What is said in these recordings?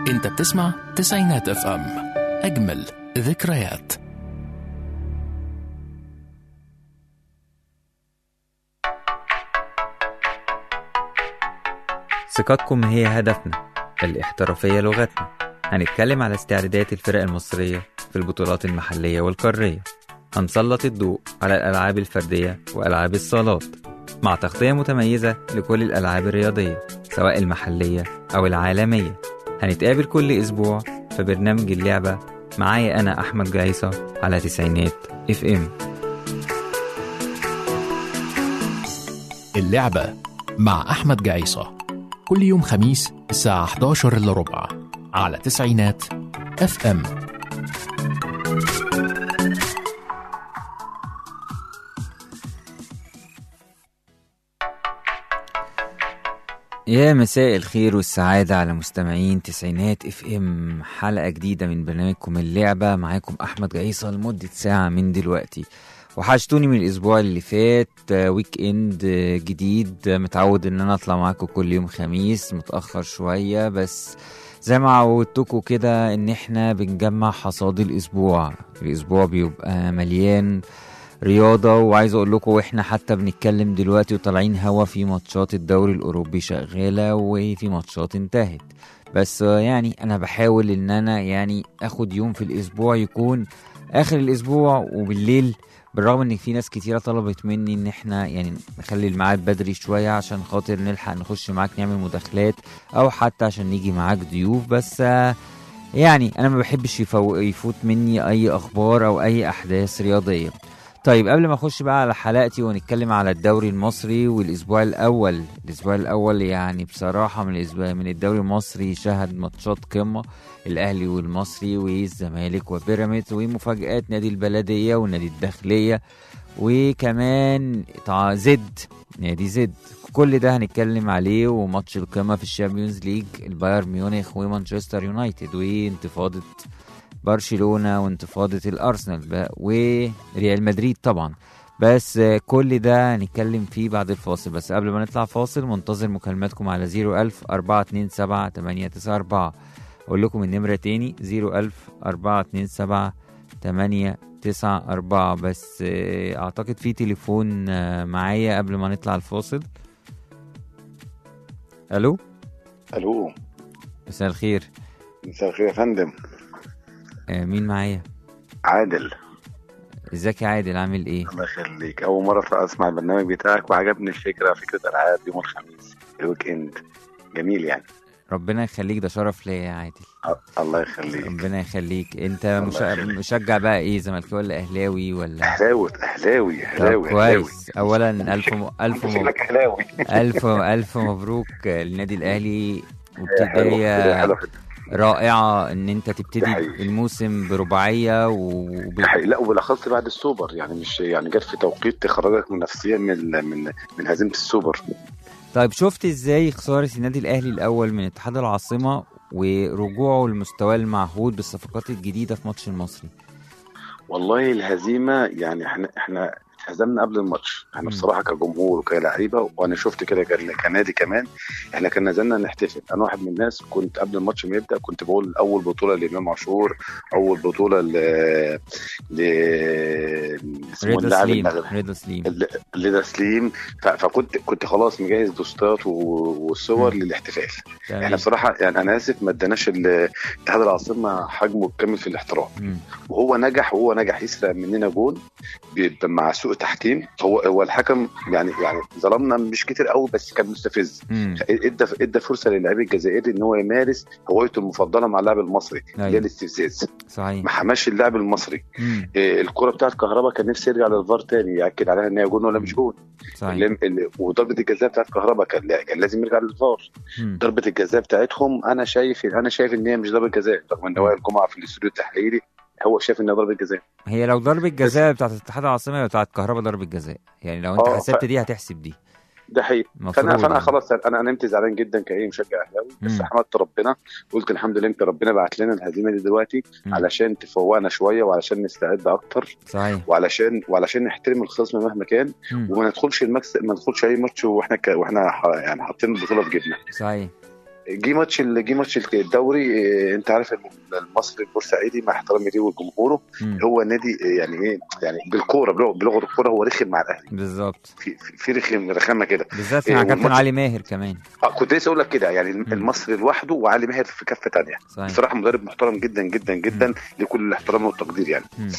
انت بتسمع تسعينات اف ام اجمل ذكريات ثقتكم هي هدفنا الاحترافية لغتنا هنتكلم على استعدادات الفرق المصرية في البطولات المحلية والقارية هنسلط الضوء على الألعاب الفردية وألعاب الصالات مع تغطية متميزة لكل الألعاب الرياضية سواء المحلية أو العالمية هنتقابل كل أسبوع في برنامج اللعبة معايا أنا أحمد جايصة على تسعينات اف ام اللعبة مع أحمد جعيصة كل يوم خميس الساعة 11 إلا ربع على تسعينات اف ام يا مساء الخير والسعادة على مستمعين تسعينات اف ام حلقة جديدة من برنامجكم اللعبة معاكم أحمد جعيصة لمدة ساعة من دلوقتي وحشتوني من الأسبوع اللي فات آه، ويك إند آه، جديد آه، متعود إن أنا أطلع معاكم كل يوم خميس متأخر شوية بس زي ما عودتكم كده إن إحنا بنجمع حصاد الأسبوع الأسبوع بيبقى مليان رياضة وعايز اقول لكم واحنا حتى بنتكلم دلوقتي وطالعين هوا في ماتشات الدوري الاوروبي شغالة وفي ماتشات انتهت بس آه، يعني انا بحاول ان انا يعني اخد يوم في الاسبوع يكون اخر الاسبوع وبالليل بالرغم ان في ناس كتيرة طلبت مني ان احنا يعني نخلي الميعاد بدري شوية عشان خاطر نلحق نخش معاك نعمل مداخلات او حتى عشان نيجي معاك ضيوف بس آه، يعني انا ما بحبش يفو- يفوت مني اي اخبار او اي احداث رياضية طيب قبل ما اخش بقى على حلقتي ونتكلم على الدوري المصري والاسبوع الاول الاسبوع الاول يعني بصراحه من الاسبوع من الدوري المصري شهد ماتشات قمه الاهلي والمصري والزمالك وبيراميدز ومفاجات نادي البلديه ونادي الداخليه وكمان تع- زد نادي زد كل ده هنتكلم عليه وماتش القمه في الشامبيونز ليج البايرن ميونخ ومانشستر يونايتد وانتفاضه برشلونه وانتفاضه الارسنال بقى وريال مدريد طبعا بس آه، كل ده هنتكلم فيه بعد الفاصل بس قبل ما نطلع فاصل منتظر مكالماتكم على 01000 427 894 اقول لكم النمره تاني 01000 427 894 بس آه، اعتقد في تليفون آه، معايا قبل ما نطلع الفاصل الو الو مساء الخير مساء الخير يا فندم آه، مين معايا عادل ازيك يا عادل عامل ايه الله يخليك اول مره اسمع البرنامج بتاعك وعجبني الفكره فكره العاب يوم الخميس الويك اند جميل يعني ربنا يخليك ده شرف ليا يا عادل أ- الله يخليك ربنا يخليك انت الله مش... يخليك. مشجع بقى ايه زملكاوي ولا اهلاوي ولا اهلاوي اهلاوي طب اهلاوي أهلاوي. كويس اولا الف م... الف أنت م... شكلك اهلاوي الف الف مبروك للنادي الاهلي حلو وابتدائيه حلو رائعه ان انت تبتدي حقيقي. الموسم برباعيه وب... ده حقيقي. لا وبالاخص بعد السوبر يعني مش يعني جت في توقيت تخرجك من نفسيا من ال- من من هزيمه السوبر طيب شفت ازاي خساره النادي الاهلي الاول من اتحاد العاصمه ورجوعه لمستواه المعهود بالصفقات الجديده في ماتش المصري والله الهزيمه يعني احنا احنا اتهزمنا قبل الماتش احنا مم. بصراحه كجمهور وكلاعيبه وانا شفت كده كان- كنادي كمان احنا كنا نزلنا نحتفل انا واحد من الناس كنت قبل الماتش ما يبدا كنت بقول اول بطوله لامام عاشور اول بطوله ل ل اسمه رضا اللاعب سليم المغربي رضا سليم ل- لدى سليم ف- فكنت كنت خلاص مجهز بوستات و- والصور مم. للاحتفال احنا تمام بصراحه يعني انا اسف ما اداناش ال- اتحاد العاصمه حجمه الكامل في الاحتراف مم. وهو نجح وهو نجح يسرق مننا جول ب- مع سوء تحكيم هو هو الحكم يعني يعني ظلمنا مش كتير قوي بس كان مستفز مم. ادى ادى فرصه للاعب الجزائري ان هو يمارس هوايته المفضله مع اللاعب المصري اللي هي أيوة. الاستفزاز صحيح ما حماش اللاعب المصري مم. إيه، الكره بتاعت كهربا كان نفسه يرجع للفار تاني ياكد عليها ان هي جون ولا مش جون صحيح اللي- اللي- وضربه الجزاء بتاعت كهربا كان كان لازم يرجع للفار مم. ضربه الجزاء بتاعتهم انا شايف انا شايف ان هي مش ضربه جزاء رغم ان وائل الجمعه في الاستوديو التحليلي هو شايف انها ضربه جزاء هي لو ضربة جزاء بتاعت اتحاد العاصمة يبقى بتاعت كهرباء ضربة جزاء يعني لو انت اه، حسبت ف- دي هتحسب دي ده حقيقي المفروض فانا فانا يعني. خلاص انا انا نمت زعلان جدا كاي مشجع اهلاوي بس مم. حمدت ربنا قلت الحمد لله انت ربنا بعت لنا الهزيمه دي دلوقتي مم. علشان تفوقنا شويه وعلشان نستعد اكتر صحيح وعلشان وعلشان نحترم الخصم مهما كان مم. وما ندخلش المكسب ما ندخلش اي ماتش واحنا ك... واحنا ح... يعني حاطين البطوله في جيبنا صحيح جه ماتش ال- جه ماتش الدوري آه، انت عارف إن المصري البورسعيدي مع احترامي ليه وجمهوره مم. هو نادي آه، يعني ايه يعني بالكوره بلغ- بلغه الكوره هو رخم مع الاهلي بالظبط في في- في رخم رخامه كده بالذات إيه، مع كابتن والماتش- علي ماهر كمان آه كنت لسه اقول لك كده يعني المصري لوحده وعلي ماهر في كفه تانية صحيح بصراحه مدرب محترم جدا جدا جدا لكل الاحترام والتقدير يعني مم.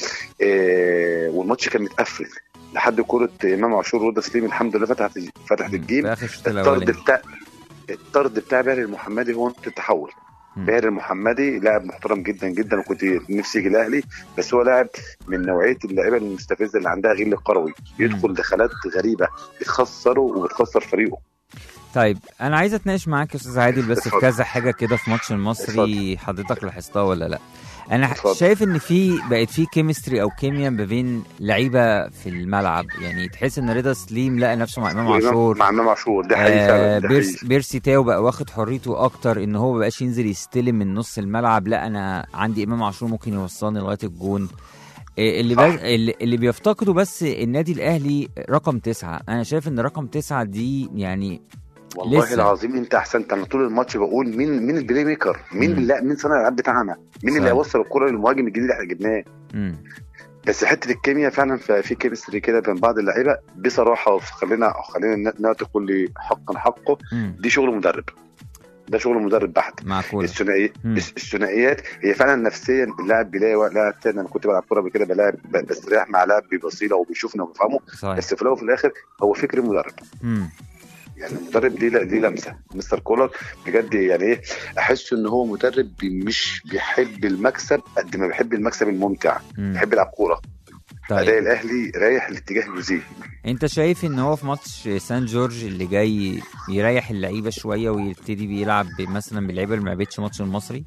آه والماتش كان متقفل لحد كرة امام عاشور ورضا سليم الحمد لله فتحت فتحت مم. الجيم في اخر الشوط الطرد الاولاني بتاع الطرد بتاع باهر المحمدي هو نقطة التحول مم. باهر المحمدي لاعب محترم جدا جدا وكنت نفسي يجي الاهلي بس هو لاعب من نوعيه اللعيبه المستفزه اللي عندها غل قروي يدخل دخلات غريبه بتخسره وبتخسر فريقه طيب انا عايز اتناقش معاك يا استاذ عادل بس في اتفضل. كذا حاجه كده في ماتش المصري حضرتك لاحظتها ولا لا انا اتفضل. شايف ان في بقت في كيمستري او كيمياء ما بين لعيبه في الملعب يعني تحس ان رضا سليم لقى نفسه مع امام عاشور مع امام عاشور ده حقيقي آه فعلا ده بيرس حقيقي بيرسي تاو بقى واخد حريته اكتر ان هو مبقاش ينزل يستلم من نص الملعب لا انا عندي امام عاشور ممكن يوصلني لغايه الجون آه، اللي صح. بس اللي اللي بيفتقده بس النادي الاهلي رقم تسعة انا شايف ان رقم تسعة دي يعني والله لسه. العظيم انت احسنت انا طول الماتش بقول مين مين البلاي ميكر مين مم. اللي مين صانع الالعاب بتاعنا مين اللي صحيح. هيوصل الكره للمهاجم الجديد اللي احنا جبناه مم. بس حته الكيمياء فعلا ف- في كيمستري كده بين بعض اللعيبه بصراحه خلينا خلينا نعطي كل حقا حقه مم. دي شغل مدرب ده شغل مدرب بحت معقولة الثنائي مم. الثنائيات هي فعلا نفسيا اللاعب بيلاقي لاعب تاني انا كنت بلعب كوره قبل كده بلاعب ب- بستريح مع لاعب ببصيله وبيشوفنا وبيفهمه صحيح بس في الاول وفي الاخر هو فكر المدرب مم. يعني المدرب دي دي لمسه مستر كولر بجد يعني ايه احس ان هو مدرب بي- مش بيحب المكسب قد ما بيحب المكسب الممتع مم. بيحب يلعب كوره اداء طيب الاهلي رايح لاتجاه جوزيه انت شايف ان هو في ماتش سان جورج اللي جاي يريح اللعيبه شويه ويبتدي بيلعب ب- مثلا باللعيبه اللي ما لعبتش ماتش المصري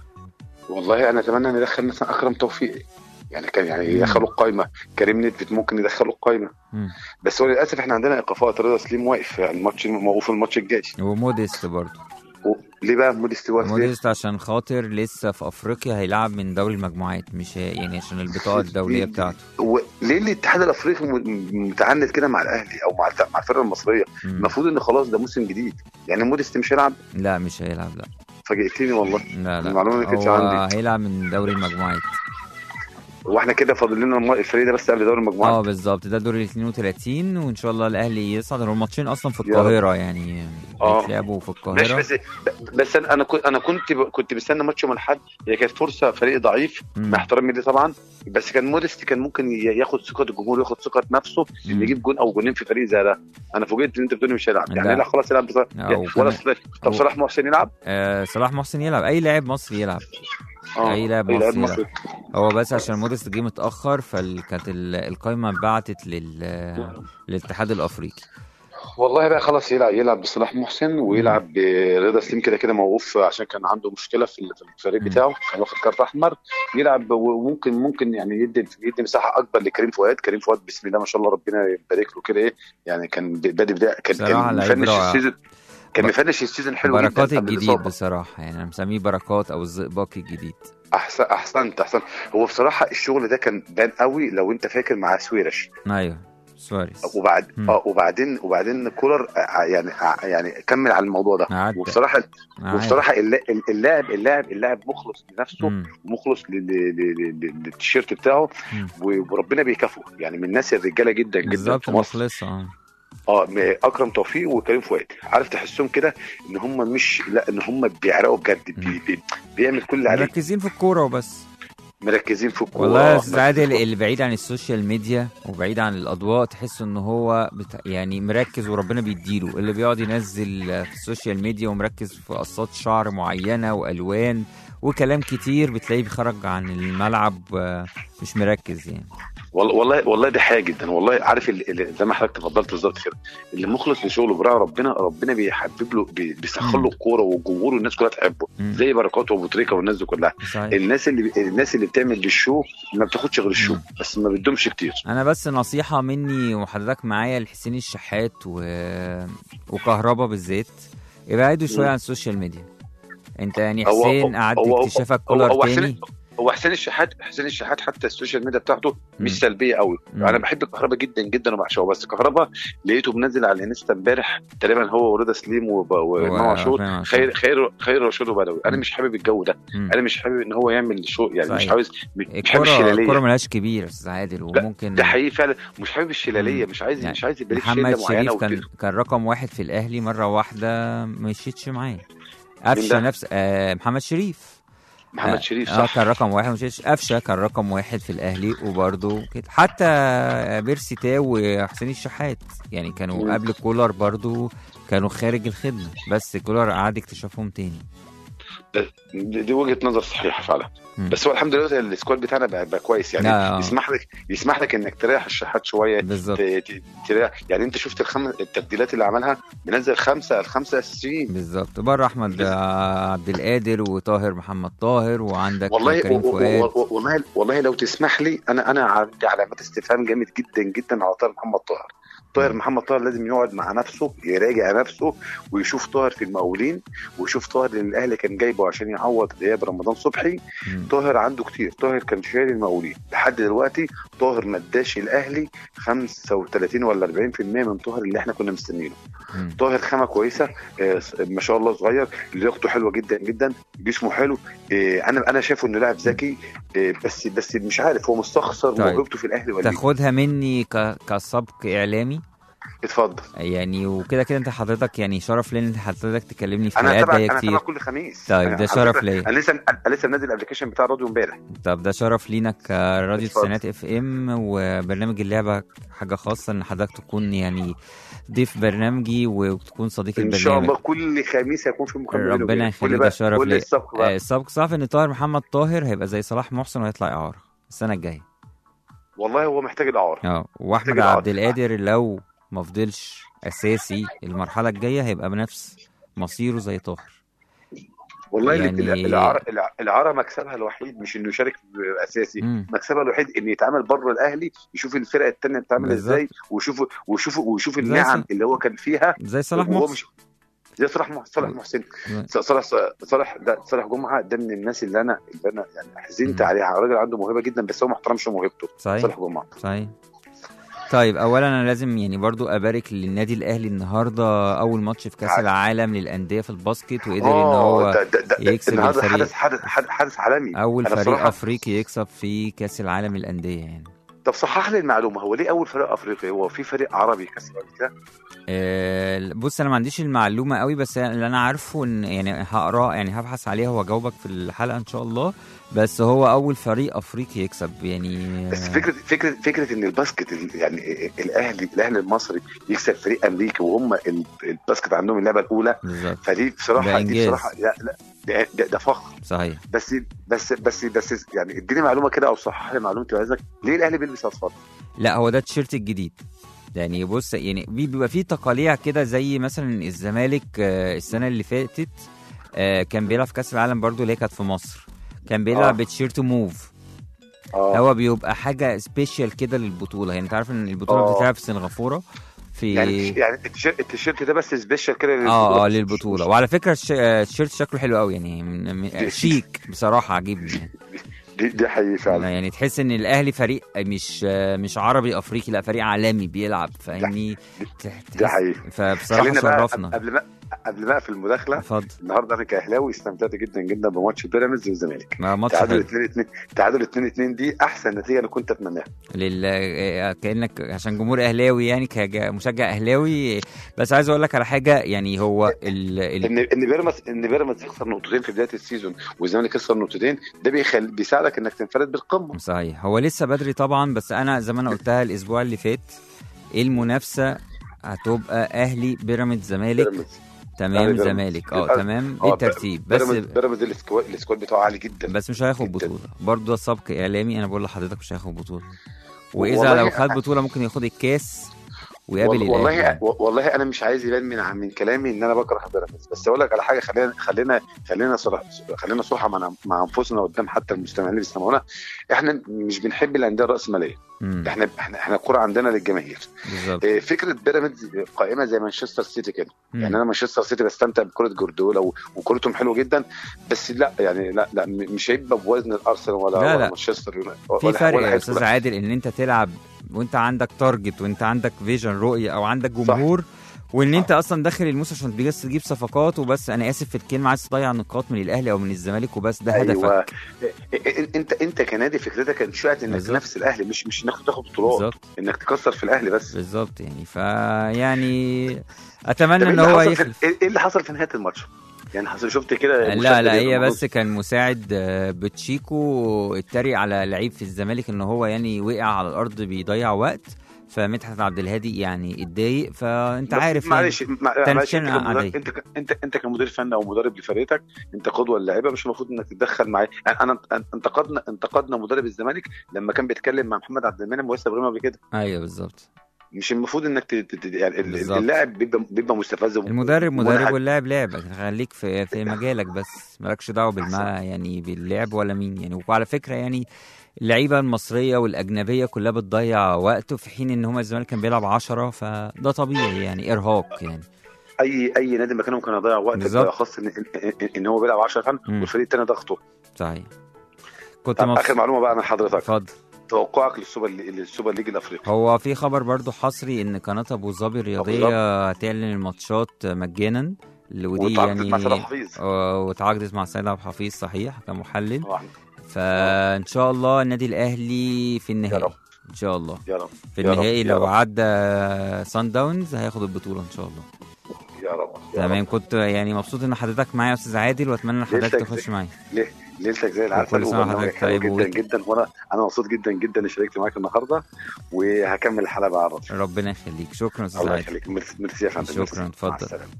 والله انا اتمنى ان يدخل مثلا اكرم توفيق يعني كان يعني مم. يدخلوا القايمه كريم نيدفيد ممكن يدخلوا القايمه مم. بس هو للاسف احنا عندنا ايقافات رضا سليم واقف يعني الماتش موقوف الماتش الجاي وموديست برضه و- ليه بقى موديست واقف ليه؟ موديست عشان خاطر لسه في افريقيا هيلعب من دوري المجموعات مش هي- يعني عشان البطاقه الدوليه بتاعته وليه الاتحاد الافريقي م- متعند كده مع الاهلي او مع الت- مع الفرقه المصريه مم. المفروض ان خلاص ده موسم جديد يعني موديست مش هيلعب لا مش هيلعب لا فاجئتني والله لا لا المعلومة ما كانتش هو عندي. هيلعب من دوري المجموعات واحنا كده فاضل لنا الم- الفريق ده بس قبل دوري اه المجموعات بالظبط ده دور ال 32 وان شاء الله الاهلي يصعد هو الماتشين اصلا في يا رب. القاهره يعني آه. بيتلعبوا في ماشي القاهره بس بس انا انا كنت انا كنت كنت مستني ماتش يوم الاحد هي كانت فرصه فريق ضعيف مم. مع احترامي ليه طبعا بس كان موديست كان ممكن ي- ياخد ثقه الجمهور ياخد ثقه نفسه مم. ان يجيب جون او جونين في فريق زي ده انا فوجئت ان انت بتقولي مش هيلعب يعني لا. لا خلاص يلعب بصراحة. لا، يعني وكمان- ولا صلاح طب هو- صلاح محسن يلعب آه صلاح محسن يلعب اي لاعب مصري يلعب اه أي لاعب لاعب مصري مصري هو بس عشان موديست جه متاخر فكانت القايمه بعتت لل للاتحاد الافريقي والله بقى خلاص يلعب يلعب بصلاح محسن ويلعب برضا سليم كده كده موقوف عشان كان عنده مشكله في ال- في الفريق مم. بتاعه كان واخد كارت احمر يلعب وممكن ممكن يعني يدي يدي مساحه اكبر لكريم فؤاد كريم فؤاد بسم الله ما شاء الله ربنا يبارك له كده ايه يعني كان بادئ بدايه كان بصراحة كان لعيب مفنش رائع. السيزون كان ب- مفنش السيزون حلو جدا بركات قبل الجديد الإصابة. بصراحه يعني انا مسميه بركات او الزئبق الجديد احسن احسنت احسنت هو بصراحه الشغل ده كان بان قوي لو انت فاكر مع سويرش ايوه سواريز وبعد مم. اه وبعدين وبعدين كولر آه، يعني آه، يعني كمل على الموضوع ده عدى. وبصراحه عارف. وبصراحه اللا- اللاعب اللاعب اللاعب مخلص لنفسه مم. مخلص لل- لل- لل- للتيشيرت بتاعه مم. وربنا بيكافئه يعني من الناس الرجاله جدا جدا بالظبط في مصر مخلصه اه اه م- اكرم توفيق وكريم فؤاد عارف تحسهم كده ان هم مش لا ان هم بيعرقوا بجد بي بي بيعمل كل اللي عليه مركزين في الكوره وبس مركزين في الكوره والله يا استاذ مركزين عادل في- اللي بعيد عن السوشيال ميديا وبعيد عن الاضواء تحس ان هو بت... يعني مركز وربنا بيديله اللي بيقعد ينزل في السوشيال ميديا ومركز في قصات شعر معينه والوان وكلام كتير بتلاقيه بيخرج عن الملعب آه، مش مركز يعني والله والله والله دي حاجه جدا والله عارف اللي اللي زي ما حضرتك تفضلت بالظبط كده اللي مخلص لشغله براعي ربنا ربنا بيحبب له بي- بيسخر مم. له الكوره والجمهور والناس كلها تحبه مم. زي بركات وابو تريكه والناس دي كلها صحيح الناس اللي الناس اللي بتعمل بالشو ما بتاخدش غير الشو مم. بس ما بتدومش كتير انا بس نصيحه مني وحضرتك معايا لحسين الشحات و... وكهربا بالذات ابعدوا شويه مم. عن السوشيال ميديا انت يعني هو- حسين هو- قعدت هو- اكتشافك هو كولر هو تاني حسين هو حسين الشحات حسين الشحات حتى السوشيال ميديا بتاعته مم. مش سلبيه قوي مم. انا بحب الكهرباء جدا جدا وبعشقه بس الكهرباء لقيته منزل على الانستا امبارح تقريبا هو ورضا سليم وب- وامام عاشور وإمام خير خير خير رشيد وبدوي انا مم. مش حابب الجو ده مم. انا مش حابب ان هو يعمل شو يعني مش صحيح. عاوز مش حابب الكرة الشلاليه الكرة ملهاش كبير يا استاذ عادل وممكن ده حقيقي فعلا مش حابب الشلاليه مم. مش عايز يعني مش عايز يبقى ليك محمد شله معينه شريف كان وكده. كان رقم واحد في الاهلي مره واحده ما مشيتش معاه قفشه ده؟ نفس آه محمد شريف محمد آه، شريف اه صح كان رقم واحد مشيتش قفشه كان رقم واحد في الاهلي وبرده كده حتى بيرسي تاو وحسين الشحات يعني كانوا مم. قبل كولر برضو كانوا خارج الخدمه بس كولر قعد اكتشافهم تاني دي دي وجهه نظر صحيحه فعلا مم. بس هو الحمد لله السكواد بتاعنا بقى, بقى كويس يعني لا. يسمح لك يسمح لك انك تريح الشحات شويه بالظبط ت- ت- تريح يعني انت شفت الخم... التبديلات اللي عملها منزل خمسه الخمسه اساسيين بالظبط بره احمد بس- آه، عبد القادر وطاهر محمد طاهر وعندك والله كريم و- و- فؤاد و- والله والله لو تسمح لي انا انا عندي علامات استفهام جامد جدا جدا على طاهر محمد طاهر طاهر محمد طاهر لازم يقعد مع نفسه يراجع نفسه ويشوف طاهر في المقاولين ويشوف طاهر اللي الاهلي كان جايبه عشان يعوض غياب رمضان صبحي مم. طاهر عنده كتير طاهر كان شايل المقاولين لحد دلوقتي طاهر ما اداش الاهلي 35 ولا 40% من طاهر اللي احنا كنا مستنيينه مم. طاهر خامه كويسه آه، ما شاء الله صغير لياقته حلوه جدا جدا جسمه حلو آه، انا انا شايفه انه لاعب ذكي آه، بس بس مش عارف هو مستخسر طيب. موهبته في الاهلي ولا إيه؟ تاخدها مني ك... كسبق اعلامي اتفضل يعني وكده كده انت حضرتك يعني شرف ليا ان انت حضرتك تكلمني في انا حلقات تبع جايه انا كتير تبع كل خميس طيب، أنا ده على شرف فكرة ليا. انا لسه انا لسه منزل الابلكيشن بتاع الراديو امبارح طب ده شرف لينا كراديو اتفضل. تسعينات اف ام وبرنامج اللعبه حاجه خاصه ان حضرتك تكون يعني ضيف برنامجي وتكون صديق ان شاء البرنامج الله كل خميس هيكون في مكالمه بيني ربنا وبينك. يخليك، قول لي ده بقى- شرف قول لي ليا. السبق آه، بقى السبق صعب ان طاهر محمد طاهر هيبقى زي صلاح محسن وهيطلع اعاره السنه الجايه والله هو محتاج الاعاره اه واحمد محتاج عبد القادر لو ما فضلش اساسي المرحله الجايه هيبقى بنفس مصيره زي طاهر والله يعني- يعني... الاعاره الع- الاعاره مكسبها الوحيد مش انه يشارك اساسي مم. مكسبها الوحيد ان يتعامل بره الاهلي يشوف الفرق الثانيه بتعمل بالظبط. ازاي ويشوف ويشوف ويشوف زي النعم ص- اللي هو كان فيها زي صلاح وهو محسن مش زي صلاح محسن صلاح محسن صلاح صلاح ده صلاح جمعه ده من الناس اللي انا اللي انا يعني حزنت مم. عليها راجل عنده موهبه جدا بس هو ما احترمش موهبته صحيح صلاح جمعه صحيح طيب اولا انا لازم يعني برضو ابارك للنادي الاهلي النهارده اول ماتش في كاس عادي. العالم للانديه في الباسكت وقدر ان آه، هو ده ده ده يكسب النهارده الفريق. حدث حدث حدث, حدث عالمي اول أنا فريق بصراحة- افريقي يكسب في كاس العالم للانديه يعني طب صحح لي المعلومه هو ليه اول فريق افريقي هو في فريق عربي كسب قبل كده آه، بص انا ما عنديش المعلومه قوي بس اللي انا عارفه ان يعني هقرا يعني هبحث عليها واجاوبك في الحلقه ان شاء الله بس هو اول فريق افريقي يكسب يعني بس فكره فكره فكره ان الباسكت ال- يعني الاهلي الاهلي المصري يكسب فريق امريكي وهم ال- الباسكت عندهم اللعبه الاولى بالظبط فدي بصراحه ده دي إنجاز. بصراحه لا لا ده, ده, ده فخر صحيح بس بس بس بس يعني اديني معلومه كده او صحح لي معلومتي عايزك ليه الاهلي بيلبس اصفر؟ لا هو ده التيشيرت الجديد يعني بص يعني بي- بيبقى فيه تقاليع كده زي مثلا الزمالك آه، السنه اللي فاتت آه، كان بيلعب في كاس العالم برضو اللي هي كانت في مصر كان بيلعب آه. بتيشيرت موف اه هو بيبقى حاجه سبيشال كده للبطوله يعني انت عارف ان البطوله آه. بتتلعب في سنغافوره في يعني يعني التيشيرت التيشيرت ده بس سبيشال كده اه اه للبطوله وعلى فكره الش- آه، التيشيرت شكله حلو قوي يعني من- من- شيك بصراحه عاجبني يعني. دي, دي حقيقي فعلا يعني تحس ان الاهلي فريق مش آه، مش عربي افريقي لا فريق عالمي بيلعب فاهمني تح- دي تحس- حقيقي فبصراحه خلينا بقى شرفنا قبل ما قبل ما اقفل المداخله اتفضل النهارده انا كاهلاوي استمتعت جدا جدا بماتش بيراميدز والزمالك ما ماتش تعادل حلو 2 2 تعادل 2 2 دي احسن نتيجه انا كنت اتمناها لل... آه، كانك عشان جمهور اهلاوي يعني كمشجع اهلاوي بس عايز اقول لك على حاجه يعني هو ال... ال... ان ان بيراميدز ان بيراميدز يخسر نقطتين في بدايه السيزون والزمالك يخسر نقطتين ده بيخل... بيساعدك انك تنفرد بالقمه صحيح هو لسه بدري طبعا بس انا زي ما انا قلتها الاسبوع اللي فات المنافسه هتبقى اهلي بيراميدز زمالك بيراميدز تمام بيراميدز. زمالك اه يبقى- تمام آه، بالترتيب بس بيراميدز بيراميدز السكواد السكواد بتاعه عالي جدا بس مش هياخد جداً. بطوله برضه ده سبق اعلامي انا بقول لحضرتك مش هياخد بطوله واذا والله لو خد أنا- بطوله ممكن ياخد الكاس ويقابل والله والله, الاهلي والله انا مش عايز يبان من من كلامي ان انا بكره بيراميدز بس اقول لك على حاجه خلينا خلينا خلينا صراحة خلينا صراحه مع, مع انفسنا قدام حتى المستمعين اللي بيسمعونا احنا مش بنحب الانديه الراسماليه مم. احنا احنا احنا الكوره عندنا للجماهير بالظبط إيه، فكره بيراميدز قائمه زي مانشستر سيتي كده مم. يعني انا مانشستر سيتي بستمتع بكره جوارديولا و- وكورتهم حلوه جدا بس لا يعني لا لا م- مش هيبقى بوزن الارسنال ولا لا، ولا لا. مانشستر يونايتد في ولا- فرق ولا يا حاجة. استاذ عادل ان انت تلعب وانت عندك تارجت وانت عندك فيجن رؤيه او عندك جمهور وان انت اصلا داخل الموسم عشان بس تجيب صفقات وبس انا اسف في الكلمه عايز تضيع نقاط من الاهلي او من الزمالك وبس ده هدفك ايوه إيه- إيه- انت انت كنادي فكرتك انشات انك بالظبط. تنافس الاهلي مش مش انك تاخد بطولات بالظبط انك تكسر في الاهلي بس بالظبط يعني فيعني طب اتمنى إيه ان اللي هو حصل في- يخلف ايه اللي حصل في نهايه الماتش؟ يعني حصل شفت كده لا مشاهدة لا هي ليهم بس كان مساعد آه، بتشيكو اتريق على لعيب في الزمالك ان هو يعني وقع على الارض بيضيع وقت فمدحت عبد الهادي يعني اتضايق فانت عارف يعني معلش مع- معلش تنشن انت كمدرب- عادية. انت ك- انت انت كمدير فني او مدرب لفريقك انت قدوه للاعيبه مش المفروض انك تتدخل معاه يعني انا انتقدنا انتقدنا مدرب الزمالك لما كان بيتكلم مع محمد عبد المنعم وياسر ابراهيم قبل كده ايوه بالظبط مش المفروض انك ت... ت... ت... يعني ال- بالظبط. اللاعب بيبقى بيبقى مستفز و- المدرب مدرب ومنهك. واللاعب لاعب خليك في في مجالك بس مالكش دعوه بالما يعني باللعب ولا مين يعني وعلى فكره يعني اللعيبه المصريه والاجنبيه كلها بتضيع وقت في حين ان هما الزمالك كان بيلعب 10 فده طبيعي يعني ارهاق يعني اي اي نادي مكانهم كان هيضيع وقت بالظبط. بالاخص ان ان, إن- إن هو بيلعب 10 فن مم. والفريق الثاني ضغطه صحيح كنت طب اخر مبسوط معلومه بقى من حضرتك اتفضل توقعك للسوبر لي- للسوبر ليج الافريقي هو في خبر برضو حصري ان قناه ابو ظبي الرياضيه هتعلن الماتشات مجانا ودي وتعاقدت مع سيد عبد يعني الحفيظ آه، وتعاقدت مع سيد عبد الحفيظ صحيح كمحلل طبعاً. فان شاء الله النادي الاهلي في يا النهائي رب ان شاء الله يا رب في يا رب، النهائي يا لو رب. عدى سان داونز هياخد البطوله ان شاء الله يا رب يا تمام رب. كنت يعني مبسوط ان حضرتك معايا يا استاذ عادل واتمنى ان حضرتك ليلتك تخش معايا ليه ليلتك زي العسل وكل سنة وبرنامجك وحضرتك حلو طيب جدا وويك. جدا وانا انا مبسوط جدا جدا اني شاركت معاك النهارده وهكمل الحلقه بقى على الراديو ربنا يخليك شكرا يا استاذ الله عادل يخليك ميرسي ميرسي يا فندم شكراً، ميرسي. مع اتفضل. السلامة.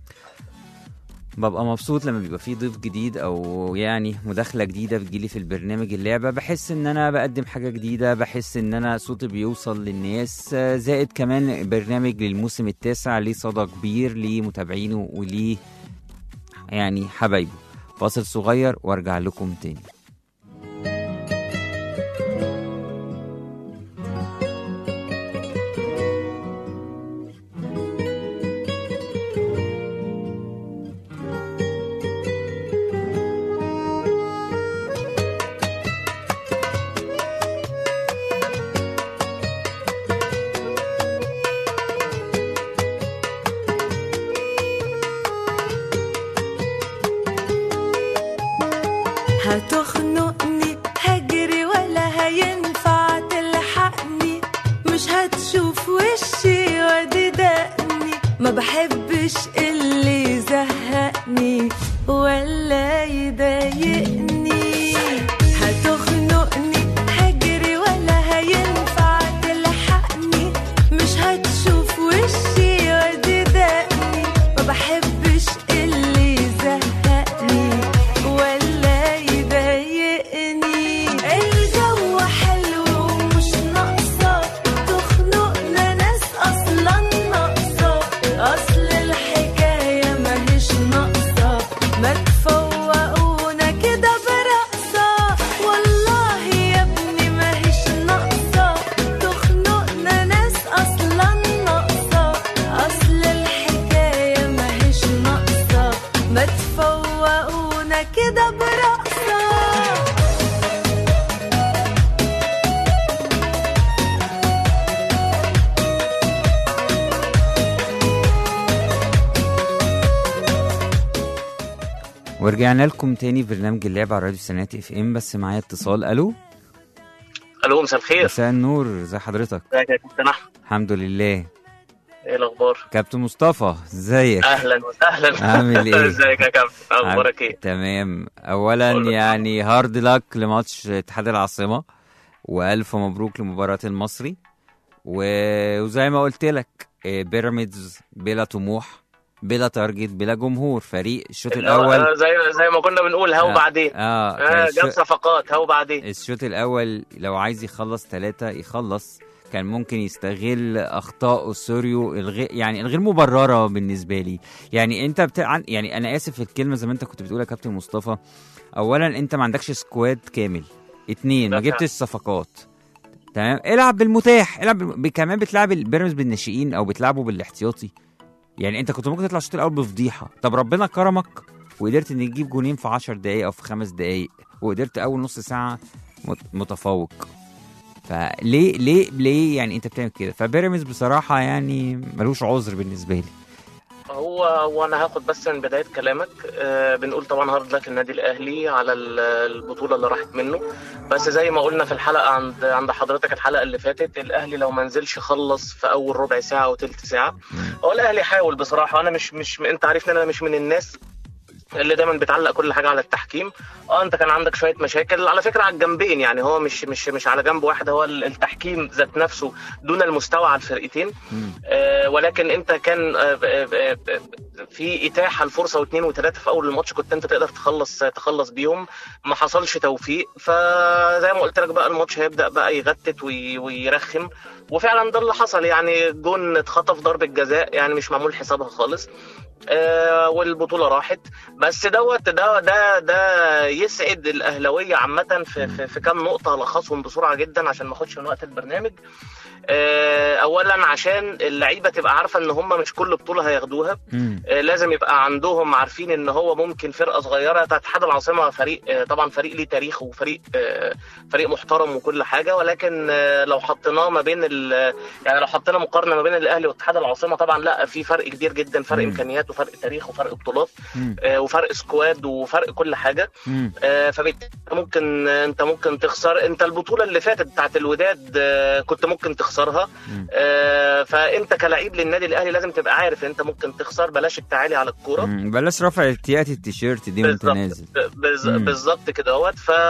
ببقى مبسوط لما بيبقى في ضيف جديد او يعني مداخله جديده بتجيلي في البرنامج اللعبه بحس ان انا بقدم حاجه جديده بحس ان انا صوتي بيوصل للناس آه، زائد كمان برنامج للموسم التاسع ليه صدى كبير ليه متابعينه وليه يعني حبايبه فاصل صغير وارجع لكم تاني هتخنقني هجري ولا هينفع تلحقني مش هتشوف وشي وادي دقني ما بحبش اللي يزهقني ولا يضايقني هتخنقني هجري ولا هينفع تلحقني مش هتشوف وشي وادي دقني ما بحبش اللي يزهقني ولا يضايقني الجو حلو ومش ناقصة تخنقنا ناس أصلا ناقصة أصل الحكاية ماهيش ناقصة ما تفوقونا كده برقصة والله يا ابني ماهيش ناقصة تخنقنا ناس أصلا ناقصة أصل الحكاية ماهيش ناقصة ما تفوقونا كده برقصة ورجعنا لكم تاني في برنامج اللعبه على راديو سنات اف ام بس معايا اتصال الو الو مساء الخير مساء النور ازي حضرتك ازيك يا كابتن احمد الحمد لله ايه الاخبار كابتن مصطفى ازيك اهلا وسهلا عامل إيه؟ ازيك يا كابتن اخبارك ايه تمام اولا كله يعني هارد لك لماتش اتحاد العاصمه والف مبروك لمباراه المصري و- وزي ما قلت لك آه، بيراميدز بلا طموح بلا تارجت بلا جمهور فريق الشوط اللي هو الاول زي زي ما كنا بنقول هو آه، بعدين اه آه الشو- جاب صفقات هو بعدين الشوط الاول لو عايز يخلص ثلاثة يخلص كان ممكن يستغل اخطاء سوريو الغير يعني الغير مبرره بالنسبه لي يعني انت بتاع يعني انا اسف في الكلمه زي ما انت كنت بتقول يا كابتن مصطفى اولا انت ما عندكش سكواد كامل اتنين ما ده فعلا. جبتش صفقات تمام العب بالمتاح العب بال... كمان بتلعب البيراميدز بالناشئين او بتلعبه بالاحتياطي يعني انت كنت ممكن تطلع الشوط الاول بفضيحه طب ربنا كرمك وقدرت ان تجيب جونين في 10 دقائق او في خمس دقائق وقدرت اول نص ساعه مت- متفوق فليه ليه ليه يعني انت بتعمل كده فبيراميدز بصراحه يعني ملوش عذر بالنسبه لي هو هو انا هاخد بس من بدايه كلامك آه بنقول طبعا هارد لك النادي الاهلي على ال- البطوله اللي راحت منه بس زي ما قلنا في الحلقه عند عند حضرتك الحلقه اللي فاتت الاهلي لو ما نزلش خلص في اول ربع ساعه او ثلث ساعه هو الاهلي حاول بصراحه انا مش مش انت عارفني انا مش من الناس اللي دايما بتعلق كل حاجه على التحكيم اه انت كان عندك شويه مشاكل على فكره على الجنبين يعني هو مش مش مش على جنب واحد هو التحكيم ذات نفسه دون المستوى على الفرقتين آه ولكن انت كان آه آه آه في اتاحه لفرصه واثنين وثلاثه في اول الماتش كنت انت تقدر تخلص تخلص بيهم ما حصلش توفيق فزي ما قلت لك بقى الماتش هيبدا بقى يغتت وي- ويرخم وفعلا ده اللي حصل يعني جون اتخطف ضربه جزاء يعني مش معمول حسابها خالص آه والبطوله راحت بس دوت ده ده ده يسعد الاهلاويه عامه في, في, في كام نقطه هلخصهم بسرعه جدا عشان ما اخدش من وقت البرنامج آه اولا عشان اللعيبه تبقى عارفه ان هم مش كل بطوله هياخدوها مم. آه، لازم يبقى عندهم عارفين ان هو ممكن فرقه صغيره بتاعت اتحاد العاصمه فريق آه، طبعا فريق ليه تاريخ وفريق آه، فريق محترم وكل حاجه ولكن آه، لو حطيناه ما بين ال- يعني لو حطينا مقارنه ما بين الاهلي واتحاد العاصمه طبعا لا في فرق كبير جدا فرق مم. امكانيات وفرق تاريخ وفرق بطولات مم. آه، وفرق سكواد وفرق كل حاجه مم. آه، فبالتالي ممكن انت ممكن تخسر انت البطوله اللي فاتت بتاعت الوداد آه، كنت ممكن تخسرها مم. آه، فانت كلاعب للنادي الاهلي لازم تبقى عارف انت ممكن تخسر بلاش التعالي على الكوره مم. بلاش رفع ارتياحات التيشيرت دي وانت بالظبط نازل بز- مم. بالظبط كده اهوت ف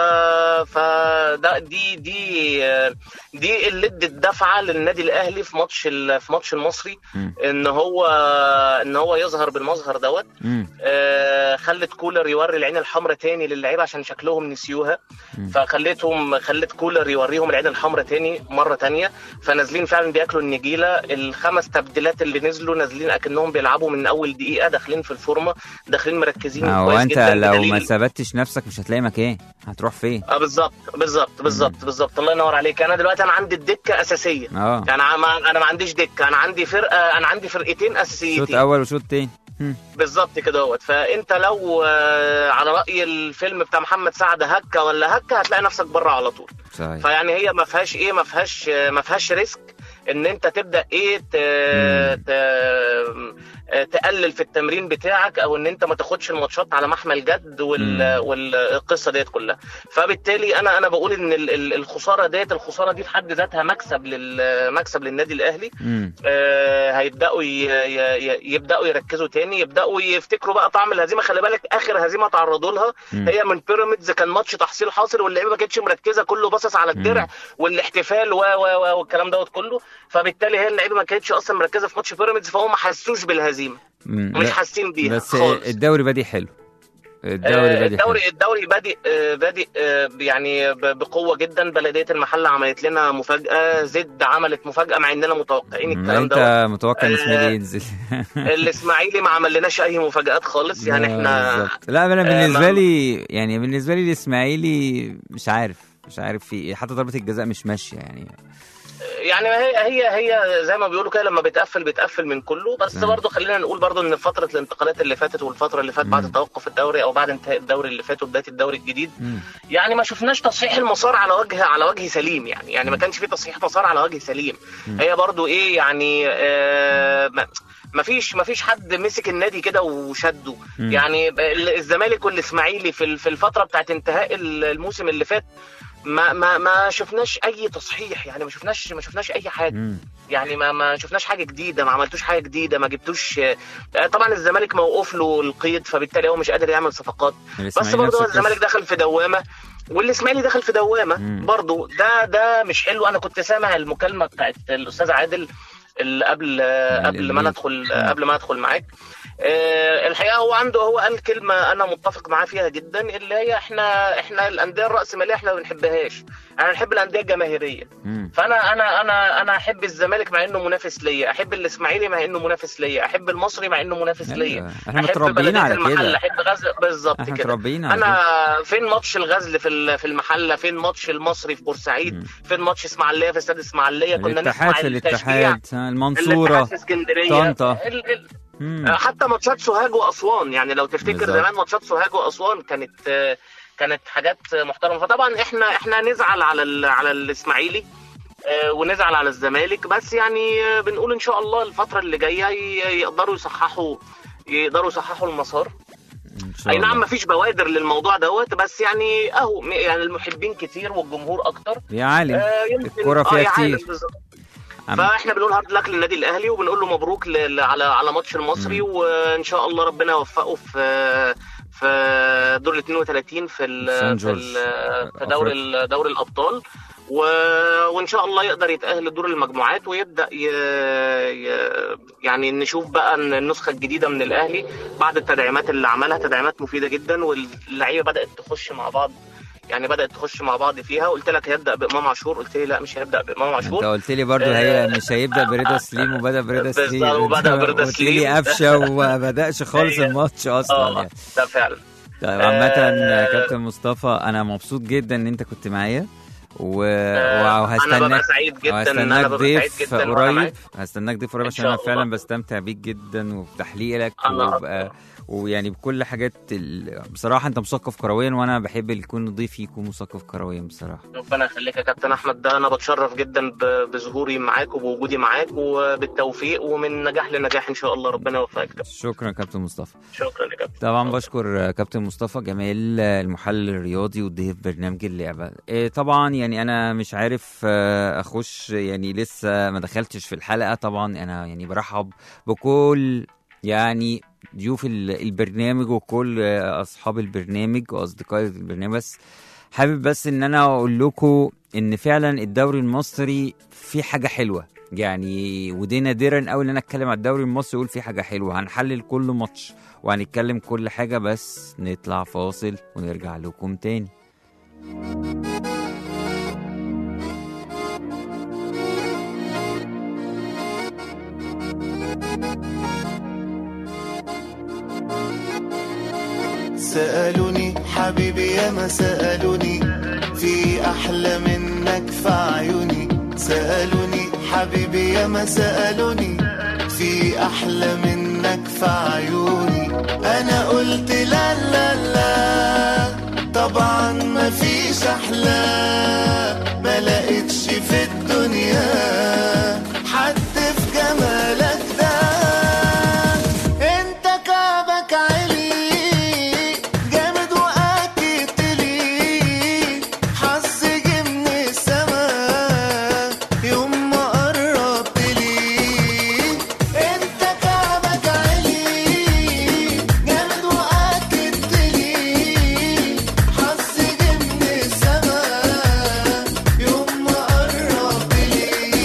فده دي دي دي اللي ادت دفعه للنادي الاهلي في ماتش ال- في ماتش المصري مم. ان هو ان هو يظهر بالمظهر دوت مم. آه، خلت كولر يوري العين الحمراء تاني للعيبه عشان شكلهم نسيوها مم. فخليتهم خلت كولر يوريهم العين الحمراء تاني مره تانية فنازلين فعلا بياكلوا النجيله الخمس تبديلات اللي نزلوا نازلين اكنهم بيلعبوا من اول دقيقه داخلين في الفورمه داخلين مركزين هو كويس انت جدا لو بدليل- ما ثبتش نفسك مش هتلاقي مكان هتروح فين اه بالظبط بالظبط بالظبط بالظبط الله ينور عليك انا دلوقتي انا عندي الدكه اساسيه اه يعني انا ما انا ما عنديش دكه انا عندي فرقه انا عندي فرقتين شوط اساسيتين اول وشوط تاني مم. بالظبط كده اهوت فانت لو آه، على راي الفيلم بتاع محمد سعد هكه ولا هكه هتلاقي نفسك بره على طول صحيح فيعني هي ما فيهاش ايه ما فيهاش ما فيهاش ريسك ان انت تبدا ايه ت... ت... تقلل في التمرين بتاعك او ان انت ما تاخدش الماتشات على محمل جد وال... مم. والقصه ديت كلها فبالتالي انا انا بقول ان ال- ال- الخساره ديت الخساره دي في حد ذاتها مكسب لل... مكسب للنادي الاهلي مم. آه، هيبداوا ي... ي... ي- يبداوا يركزوا تاني يبداوا يفتكروا بقى طعم الهزيمه خلي بالك اخر هزيمه تعرضوا لها مم. هي من بيراميدز كان ماتش تحصيل حاصل واللعيبه ما كانتش مركزه كله باصص على الدرع والاحتفال و و و والكلام دوت كله فبالتالي هي اللعيبه ما كانتش اصلا مركزه في ماتش بيراميدز فهم ما حسوش بالهزيمه مم. مش لا، حاسين بيها بس خالص الدوري بادئ حلو الدوري آه، بادئ الدوري حلو الدوري بادئ آه، بادئ آه، يعني ب- بقوه جدا بلديه المحله عملت لنا مفاجاه زد عملت مفاجاه مع اننا متوقعين مم. الكلام انت ده متوقع ان آه، اسماعيلي ينزل الاسماعيلي ما عمل لناش اي مفاجات خالص يعني آه، احنا بالظبط. لا انا آه، بالنسبه ما- لي يعني بالنسبه لي الاسماعيلي مش عارف مش عارف في ايه حتى ضربه الجزاء مش ماشيه يعني يعني هي هي هي زي ما بيقولوا كده لما بتقفل بتقفل من كله بس مم. برضه خلينا نقول برضه ان فتره الانتقالات اللي فاتت والفتره اللي فاتت مم. بعد توقف الدوري او بعد انتهاء الدوري اللي فات وبدايه الدوري الجديد مم. يعني ما شفناش تصحيح المسار على وجه على وجه سليم يعني يعني ما كانش في تصحيح مسار على وجه سليم مم. هي برضه ايه يعني آه ما- ما فيش ما فيش حد مسك النادي كده وشده مم. يعني الزمالك والاسماعيلي في في الفتره بتاعت انتهاء الموسم اللي فات ما ما ما شفناش اي تصحيح يعني ما شفناش ما شفناش اي حاجه مم. يعني ما ما شفناش حاجه جديده ما عملتوش حاجه جديده ما جبتوش آه، طبعا الزمالك موقوف له القيد فبالتالي هو مش قادر يعمل صفقات بس الإسماعيلي برضه نفس هو القصة. الزمالك دخل في دوامه والاسماعيلي دخل في دوامه مم. برضه ده ده مش حلو انا كنت سامع المكالمه بتاعت الاستاذ عادل اللي قبل قبل ما الإيميل. ندخل مم. قبل ما ادخل معاك آه، الحقيقه هو عنده هو قال كلمه انا متفق معاه فيها جدا اللي هي احنا احنا الانديه الراسماليه احنا ما بنحبهاش انا بنحب الانديه الجماهيريه مم. فانا انا انا انا احب الزمالك مع انه منافس ليا احب الاسماعيلي مع انه منافس ليا احب المصري مع انه منافس ليا أيوة. احنا احب متربيين بلدية على المحله كده احب غزل بالظبط احنا كده متربيين على كده انا فين ماتش الغزل في ال- في المحله فين ماتش المصري في بورسعيد مم. فين ماتش اسماعيليه في استاد اسماعيليه كنا الاتحاد نسمع في التشجيع الاتحاد ها، المنصورة الاتحاد في اسكندريه طنطا. ال- ال- مم. حتى ماتشات سوهاج واسوان يعني لو تفتكر بالظبط. زمان ماتشات سوهاج واسوان كانت آه، كانت حاجات محترمه فطبعا احنا احنا نزعل على ال- على الاسماعيلي آه، ونزعل على الزمالك بس يعني آه، بنقول ان شاء الله الفتره اللي جايه ي- يقدروا يصححوا يقدروا يصححوا المسار ان شاء اي نعم الله مفيش بوادر للموضوع دوت بس يعني اهو م- يعني المحبين كتير والجمهور اكتر يا عالم آه، يمكن الكرة فيها آه، يعاني كتير. بالظبط. عم- فاحنا بنقول هارد لك للنادي الاهلي وبنقول له مبروك ل- ل- على على ماتش المصري وان شاء الله ربنا يوفقه في في دور ال 32 في ال سان في, جورج. ال في دوري ال- دوري الابطال و... وان شاء الله يقدر يتاهل لدور المجموعات ويبدا ي... ي... يعني نشوف بقى إن النسخه الجديده من الاهلي بعد التدعيمات اللي عملها تدعيمات مفيده جدا واللعيبه بدات تخش مع بعض يعني بدات تخش مع بعض فيها قلت لك هيبدا بامام عاشور قلت لي لا مش هيبدا بامام انت عاشور قلت لي برضو هي مش هيبدا برضا سليم وبدا برضا بالظبط، سليم وبدأ برضا قلت لي سليم. قفشه وما بداش خالص هي- الماتش اصلا اه يعني ده فعلا طيب عامة آه، كابتن مصطفى انا مبسوط جدا ان انت كنت معايا و... آه، انا ببقى وهستناك سعيد جدا وهستناك انا ببقى سعيد ضيف جدا وأنا قريب معاك. هستناك ضيف قريب إن عشان شاء انا فعلا الله. بستمتع بيك جدا وبتحليلك الله وبقى أكبر. ويعني بكل حاجات ال... بصراحة انت مثقف كرويا وانا بحب اللي يكون ضيفي يكون مثقف كرويا بصراحة ربنا يخليك يا كابتن احمد ده انا بتشرف جدا ب- بظهوري معاك وبوجودي معاك وبالتوفيق ومن نجاح لنجاح ان شاء الله ربنا يوفقك كابتن. شكرا كابتن مصطفى شكرا يا كابتن طبعا بشكر كابتن مصطفى جمال المحلل الرياضي والضيف برنامج اللعبه إيه طبعا يعني انا مش عارف آه، اخش يعني لسه ما دخلتش في الحلقه طبعا انا يعني برحب بكل يعني ضيوف ال- البرنامج وكل آه، اصحاب البرنامج واصدقاء البرنامج بس حابب بس ان انا اقول لكم ان فعلا الدوري المصري فيه حاجه حلوه يعني ودي نادرا قوي ان انا اتكلم على الدوري المصري واقول فيه حاجه حلوه هنحلل كل ماتش وهنتكلم كل حاجة بس نطلع فاصل ونرجع لكم تاني سألوني حبيبي يا ما سألوني في أحلى منك في عيوني سألوني حبيبي يا ما سألوني في أحلى منك في عيوني أنا قلت لا لا لا طبعا ما فيش أحلى ما لقيتش في الدنيا حد في جمالك ده انت كعبك عالي جامد واكيد لي حظ جه من السما يوم ما قربت لي انت كعبك عالي جامد واكيد لي حظ جه من السما يوم ما قربت لي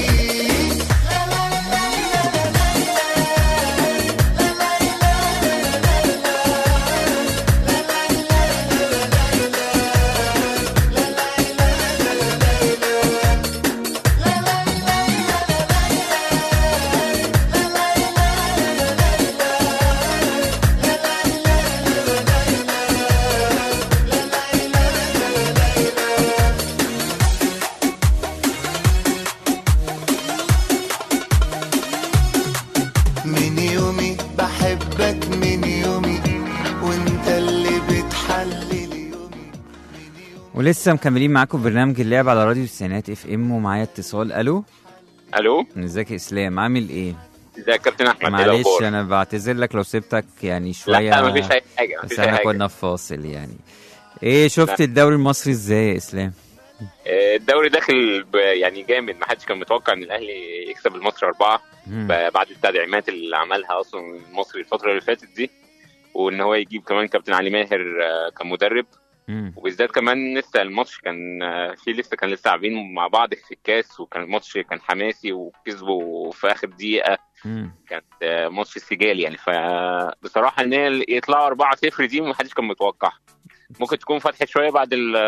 من يومي بحبك من يومي وانت اللي بتحلل يومي ولسه مكملين معاكم برنامج اللعب على راديو السينات اف ام ومعايا اتصال الو الو ازيك يا اسلام عامل ايه ازيك يا كابتن احمد ايه معلش الاخبار انا بعتذر لك لو سبتك يعني شويه لا مفيش اي حاجه بس مفيش اي احنا حاجه كنا في فاصل يعني ايه شفت الدوري المصري ازاي يا اسلام آه، الدوري داخل ب- يعني جامد ما حدش كان متوقع ان الاهلي يكسب المصري اربعه مم. ب- بعد التدعيمات اللي عملها اصلا المصري الفتره اللي فاتت دي وان هو يجيب كمان كابتن علي ماهر آه، كمدرب مم. وبالذات كمان لسه الماتش كان آه، في لسه كان لسه لاعبين مع بعض في الكاس وكان الماتش كان حماسي وكسبوا في اخر دقيقه مم. كانت آه، ماتش السجال يعني فبصراحه ان هي يطلعوا 4-0 دي ما حدش كان متوقعها ممكن تكون فتحت شويه بعد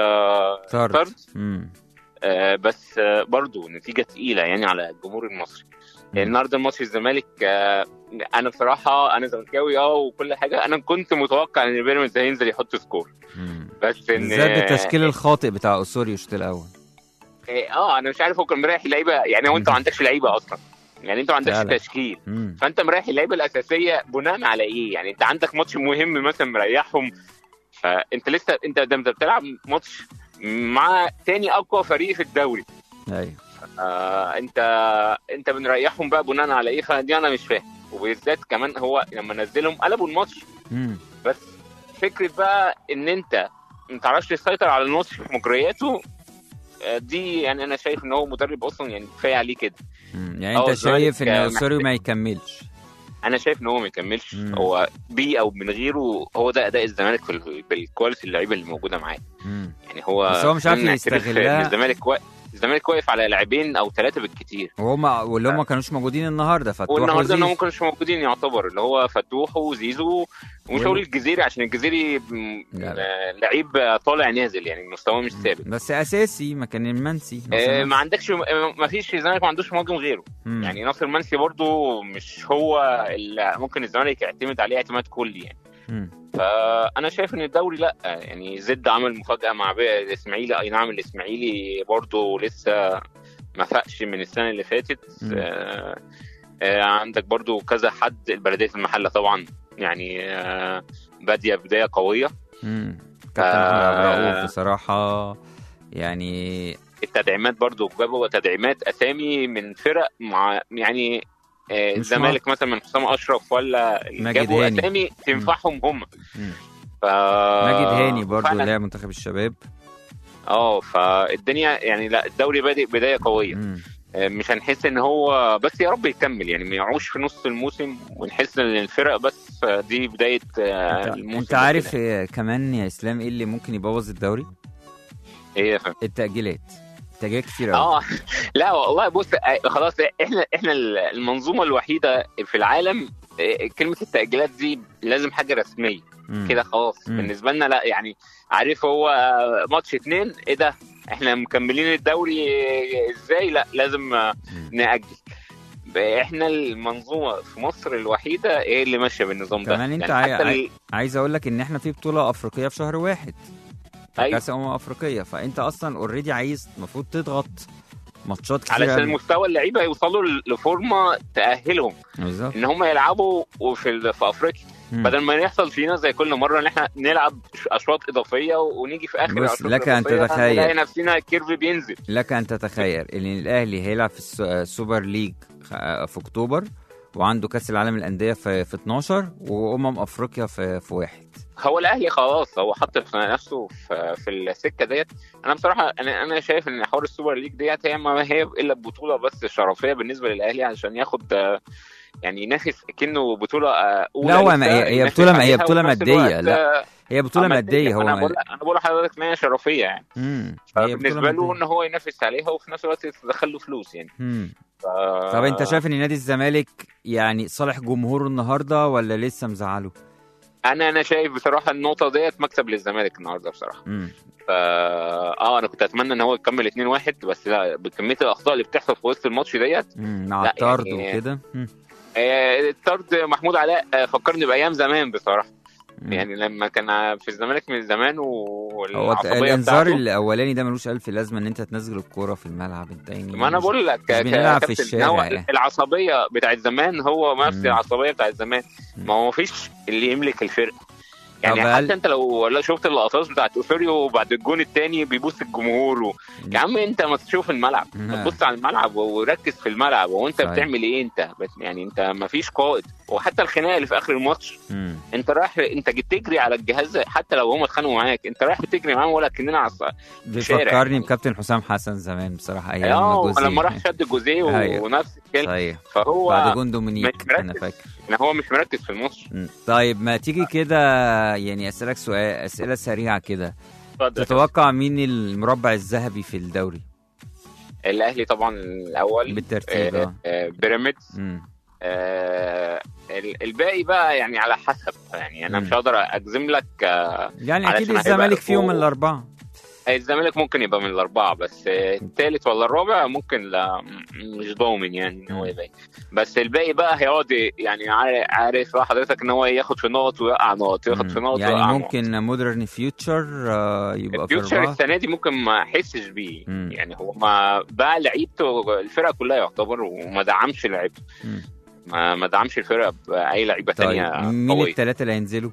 طرد الطرد مم. آه، بس آه، برضو نتيجه تقيله يعني على الجمهور المصري يعني النهارده ماتش الزمالك آه، انا بصراحه انا زملكاوي اه وكل حاجه انا كنت متوقع ان بيراميدز هينزل يحط سكور مم. بس ان بالذات بالتشكيل الخاطئ بتاع اوسوريو الشوط الاول اه آه، انا مش عارف هو كان مريح اللعيبه يعني هو انت ما عندكش لعيبه اصلا يعني انت ما عندكش فعلا. تشكيل مم. فانت مريح اللعيبه الاساسيه بناء على ايه؟ يعني انت عندك ماتش مهم مثلا مريحهم فانت لسه انت ده انت بتلعب ماتش مع تاني اقوى فريق في الدوري ايوه آه انت انت بنريحهم بقى بناء على ايه فدي انا مش فاهم وبالذات كمان هو لما نزلهم قلبوا الماتش مم. بس فكره بقى ان انت ما تعرفش تسيطر على الماتش في مجرياته آه، دي يعني انا شايف ان هو مدرب اصلا يعني كفايه عليه كده مم. يعني اه انت الزمالك شايف ان محتاج- اوسوريو ما يكملش انا شايف ان هو ما يكملش مم. هو بيه او من غيره هو ده اداء الزمالك في ال- بالكواليتي اللعيبه اللي موجوده معاه مم. يعني هو بس هو مش عارف خلينا نعترف يستغلها. ان الزمالك وا... الزمالك واقف على لاعبين او ثلاثه بالكتير وهم واللي هم ما كانوش موجودين النهارده فتوح والنهارده انهم ما وزيزو كانوش موجودين يعتبر اللي هو فتوح وزيزو ومش وال- هقول الجزيري عشان الجزيري م- لا آه، لعيب طالع نازل يعني مستواه مش ثابت بس اساسي مكان المنسي آه، ما عندكش ما فيش الزمالك ما عندوش مهاجم غيره مم. يعني ناصر منسي برضو مش هو اللي ممكن الزمالك يعتمد عليه اعتماد كلي يعني مم. فانا شايف ان الدوري لا يعني زد عمل مفاجاه مع بقى الاسماعيلي اي نعم الاسماعيلي برضو لسه ما فاقش من السنه اللي فاتت مم. آه آه عندك برضو كذا حد البلديه المحله طبعا يعني آه باديه بدايه قويه مم. كابتن آه. احمد عبد الرؤوف بصراحه يعني التدعيمات برضو جابوا تدعيمات اسامي من فرق مع يعني آه مش الزمالك مثلا من حسام اشرف ولا ماجد جابوا هاني. اسامي تنفعهم هم مم. ف ماجد هاني برضه فعلاً لاعب منتخب الشباب اه فالدنيا يعني لا الدوري بادئ بدايه قويه مم. آه، مش هنحس ان هو بس يا رب يكمل يعني ما يعوش في نص الموسم ونحس ان الفرق بس آه، دي بدايه آه، انت, الموسم انت عارف كده. آه، كمان يا اسلام ايه اللي ممكن يبوظ الدوري ايه يا فندم؟ التاجيلات التاجيلات كتير قوي اه لا والله بص آه، خلاص احنا احنا المنظومه الوحيده في العالم آه، كلمه التاجيلات دي لازم حاجه رسميه مم. كده خلاص مم. بالنسبه لنا لا يعني عارف هو آه، ماتش اتنين ايه ده احنا مكملين الدوري آه، ازاي لا لازم آه، مم. نأجل احنا المنظومه في مصر الوحيده هي اللي ماشيه بالنظام ده كمان انت يعني عاي- حتى عاي- ال- عايز اقول لك ان احنا في بطوله افريقيه في شهر واحد أيوة. كاس امم افريقيه فانت اصلا اوريدي عايز المفروض تضغط ماتشات كتير علشان قوي. مستوى اللعيبه يوصلوا لفورمه تاهلهم بالظبط ان هم يلعبوا وفي ال- في افريقيا مم. بدل ما يحصل فينا زي كل مره ان احنا نلعب اشواط اضافيه ونيجي في اخر بص، الأشواط لك أن الإضافية تتخيل. نلاقي نفسنا الكيرف بينزل لك ان تتخيل ان الاهلي هيلعب في الس- السوبر ليج خ- في اكتوبر وعنده كاس العالم للانديه في, في 12 وامم افريقيا في, في واحد هو الاهلي خلاص هو حط في نفسه في, في السكه ديت انا بصراحه انا انا شايف ان حوار السوبر ليج ديت هي ما هي الا بطوله بس شرفيه بالنسبه للاهلي عشان ياخد آه، يعني ينافس كأنه بطوله آه، اولى لا، هو لسه ما هي- هي ينافس بطولة ما هي عليها بطولة وفي نفس مادية، الوقت، لا. آه، هي بطوله آه، ماديه هو انا بقول انا بقول لحضرتك ان هي شرفيه يعني مم. هي بطولة فبالنسبه له مادية. ان هو ينافس عليها وفي نفس الوقت يدخل له فلوس يعني مم. ف... طب انت شايف ان نادي الزمالك يعني صالح جمهوره النهارده ولا لسه مزعله؟ انا انا شايف بصراحه النقطه ديت مكسب للزمالك النهارده بصراحه مم. ف... اه انا كنت اتمنى ان هو يكمل 2-1 بس لا بكميه الاخطاء اللي بتحصل في وسط الماتش ديت مم. مع لا، الطرد يعني- وكده مم. آه، الطرد محمود علاء آه، فكرني بايام زمان بصراحه مم. يعني لما كان في الزمالك من زمان هو والعصبيه الانذار بتاعته الاولاني ده ملوش الف لازمه ان انت تنزل الكوره في الملعب انت يعني ما انا مش- بقول لك مش ك- بنلعب في كابتن، الشارع هو يعني. العصبيه بتاعت زمان هو نفس مم. العصبيه بتاعت زمان ما هو مفيش اللي يملك الفرقه يعني طب هل- حتى انت لو لا شفت اللقطات بتاعت اوفيريو بعد الجون الثاني بيبوس الجمهور و... يا عم انت ما تشوف الملعب نعم. تبص على الملعب وركز في الملعب وانت صحيح. بتعمل ايه انت بت- يعني انت ما فيش قائد وحتى الخناقه اللي في اخر الماتش مم. انت رايح انت جيت تجري على الجهاز حتى لو هم اتخانقوا معاك انت رايح بتجري معاهم ولا كاننا على الص- شارع. بيفكرني بكابتن حسام حسن زمان بصراحه ايام اه جوزيه. لما راح شد جوزيه أيوة. ونفس الكلام صحيح فهو بعد جون دومينيك مش مركز. انا فاكر ان هو مش مركز في الماتش مم. طيب ما تيجي كده يعني اسالك سؤال اسئله سريعه كده اتفضل. تتوقع مين المربع الذهبي في الدوري الاهلي طبعا الاول بالترتيب آه، اه آه، بيراميدز مم. آه ال- الباقي بقى يعني على حسب يعني انا مم. مش هقدر اجزم لك آه يعني اكيد علشان هيبقى الزمالك فيهم فوق. من الاربعه الزمالك ممكن يبقى من الاربعه بس آه، الثالث ولا الرابع ممكن لا م- مش ضامن يعني ان هو مم. يبقى بس الباقي بقى هيقعد ي- يعني عارف- عارف بقى حضرتك ان هو ياخد في نقط ويوقع نقط ياخد في نقط يعني ويوقع ممكن مودرن فيوتشر يبقى في فيوتشر اربعه السنه دي ممكن ما احسش بيه مم. يعني هو ما باع لعيبته الفرقه كلها يعتبر وما دعمش لعيبته مم. ما ما دعمش الفرقه باي لعيبه طيب تانية مين قويه الثلاثه اللي هينزلوا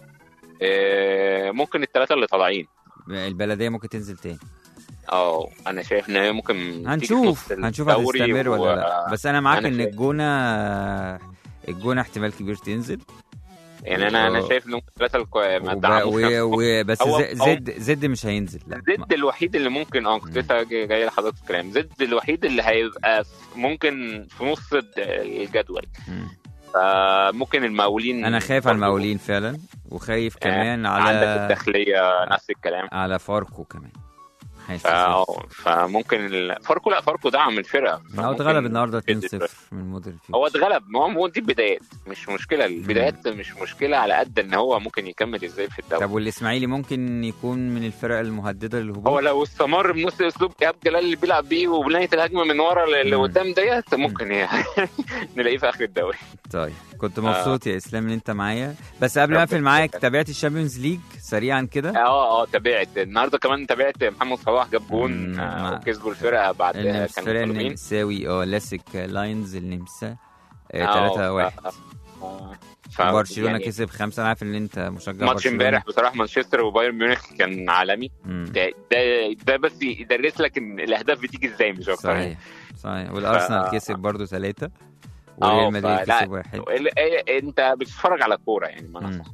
آه، ممكن الثلاثه اللي طالعين البلديه ممكن تنزل تاني اه انا شايف ان هي ممكن تيجي في هنشوف نص هنشوف الدوري هتستمر و- ولا لا بس انا معاك أنا ان شايف- الجونه الجونه احتمال كبير تنزل يعني انا انا و- شايف ان الثلاثه الكو... ما وب- دعموش و- نفسهم. و- بس هو- ز- هو- زد زد مش هينزل لا زد الوحيد اللي ممكن اه كنت مم. لسه جاي جاي لحضرتك الكلام زد الوحيد اللي هيبقى في- ممكن في نص الد- الجدول مم. فممكن المقاولين انا خايف على برضو. المقاولين فعلا وخايف آه، كمان عندك على الداخليه نفس الكلام على فاركو كمان حاسس فا فممكن ال... فاركو لا فاركو دعم الفرقه هو فممكن اتغلب النهارده يشد 2-0 من مودرن هو فيوتشر اتغلب ما هو هو دي البدايات مش مشكله البدايات مش مشكله على قد ان هو ممكن يكمل ازاي في الدوري طب والاسماعيلي ممكن يكون من الفرق المهدده للهبوط هو لو استمر بنفس اسلوب ايهاب جلال اللي بيلعب بيه وبنايه الهجمه من ورا اللي مم. قدام ديت ممكن يعني نلاقيه في اخر الدوري طيب كنت مبسوط يا اسلام ان انت معايا بس قبل ما اقفل معاك تابعت الشامبيونز ليج سريعا كده اه اه تابعت النهارده كمان تابعت محمد صلاح جاب جون مم، آه مع- وكسبوا الفرقه بعد النمس- كانوا فرق ظالمين النمساوي اه لاسك لاينز النمسا آه، 3 1 ف- آه، ف- برشلونه يعني كسب خمسه انا عارف ان انت مشجع ماتش برشلونة. امبارح بصراحه مانشستر وبايرن ميونخ كان عالمي مم. ده ده, ده بس يدرس لك ان الاهداف بتيجي ازاي مش اكتر صحيح صحيح والارسنال ف- كسب برضه ثلاثه اه وريال مدريد فلا- كسب واحد ال- ال- انت بتتفرج على كوره يعني ما مم. انا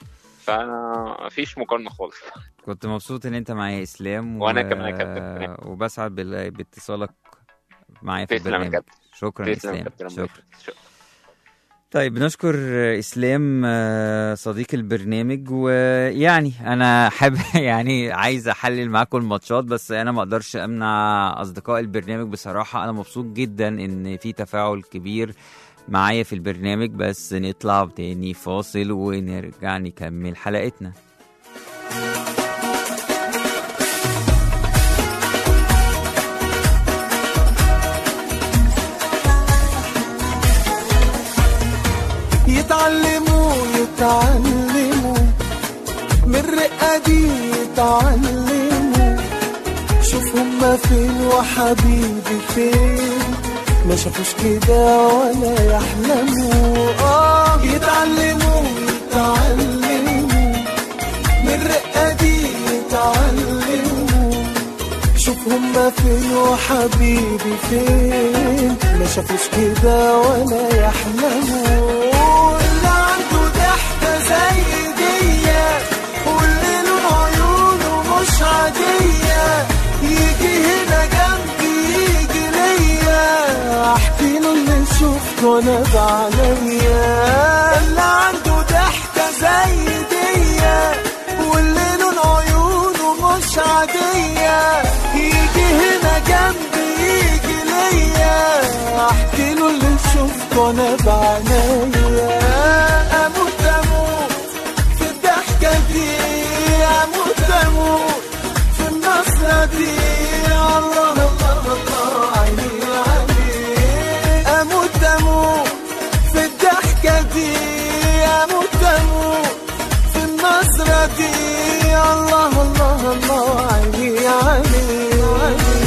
فمفيش مقارنه خالص كنت مبسوط ان انت معايا يا اسلام وأنا كمان يا كابتن. وبسعد بال- باتصالك معايا في تسلم يا البرنامج كابتن شكرا يا تسلم يا اسلام كابتن ربنا شكرا يخليك. شكرا. طيب بنشكر اسلام آه، صديق البرنامج ويعني انا حابب يعني عايز احلل معاكم الماتشات بس انا ما اقدرش امنع اصدقاء البرنامج بصراحه انا مبسوط جدا ان في تفاعل كبير معايا في البرنامج بس نطلع تاني فاصل ونرجع نكمل حلقتنا يتعلموا يتعلموا من رقة دي يتعلموا شوف هما فين وحبيبي فين ما شافوش كده ولا يحلموا اه يتعلموا يتعلموا من رقة دي يتعلموا شوف هما فين وحبيبي فين ما شافوش كده ولا يحلموا اللي عنده ضحكة زي دي واللي لون عيونه مش عادية يجي هنا جنبي يجي ليا احكي له اللي شفته انا بعينيا اللي عنده ضحكة زي دي واللي لون عيونه مش عادية يجي هنا جنبي يجي ليا احكي له اللي شفته انا بعينيا اموت اموت في الضحكة دي اموت اموت في النصرة دي الله الله الله عيني عيني اموت اموت في الضحكة دي اموت اموت في النظرة دي الله الله الله عيني عيني عيني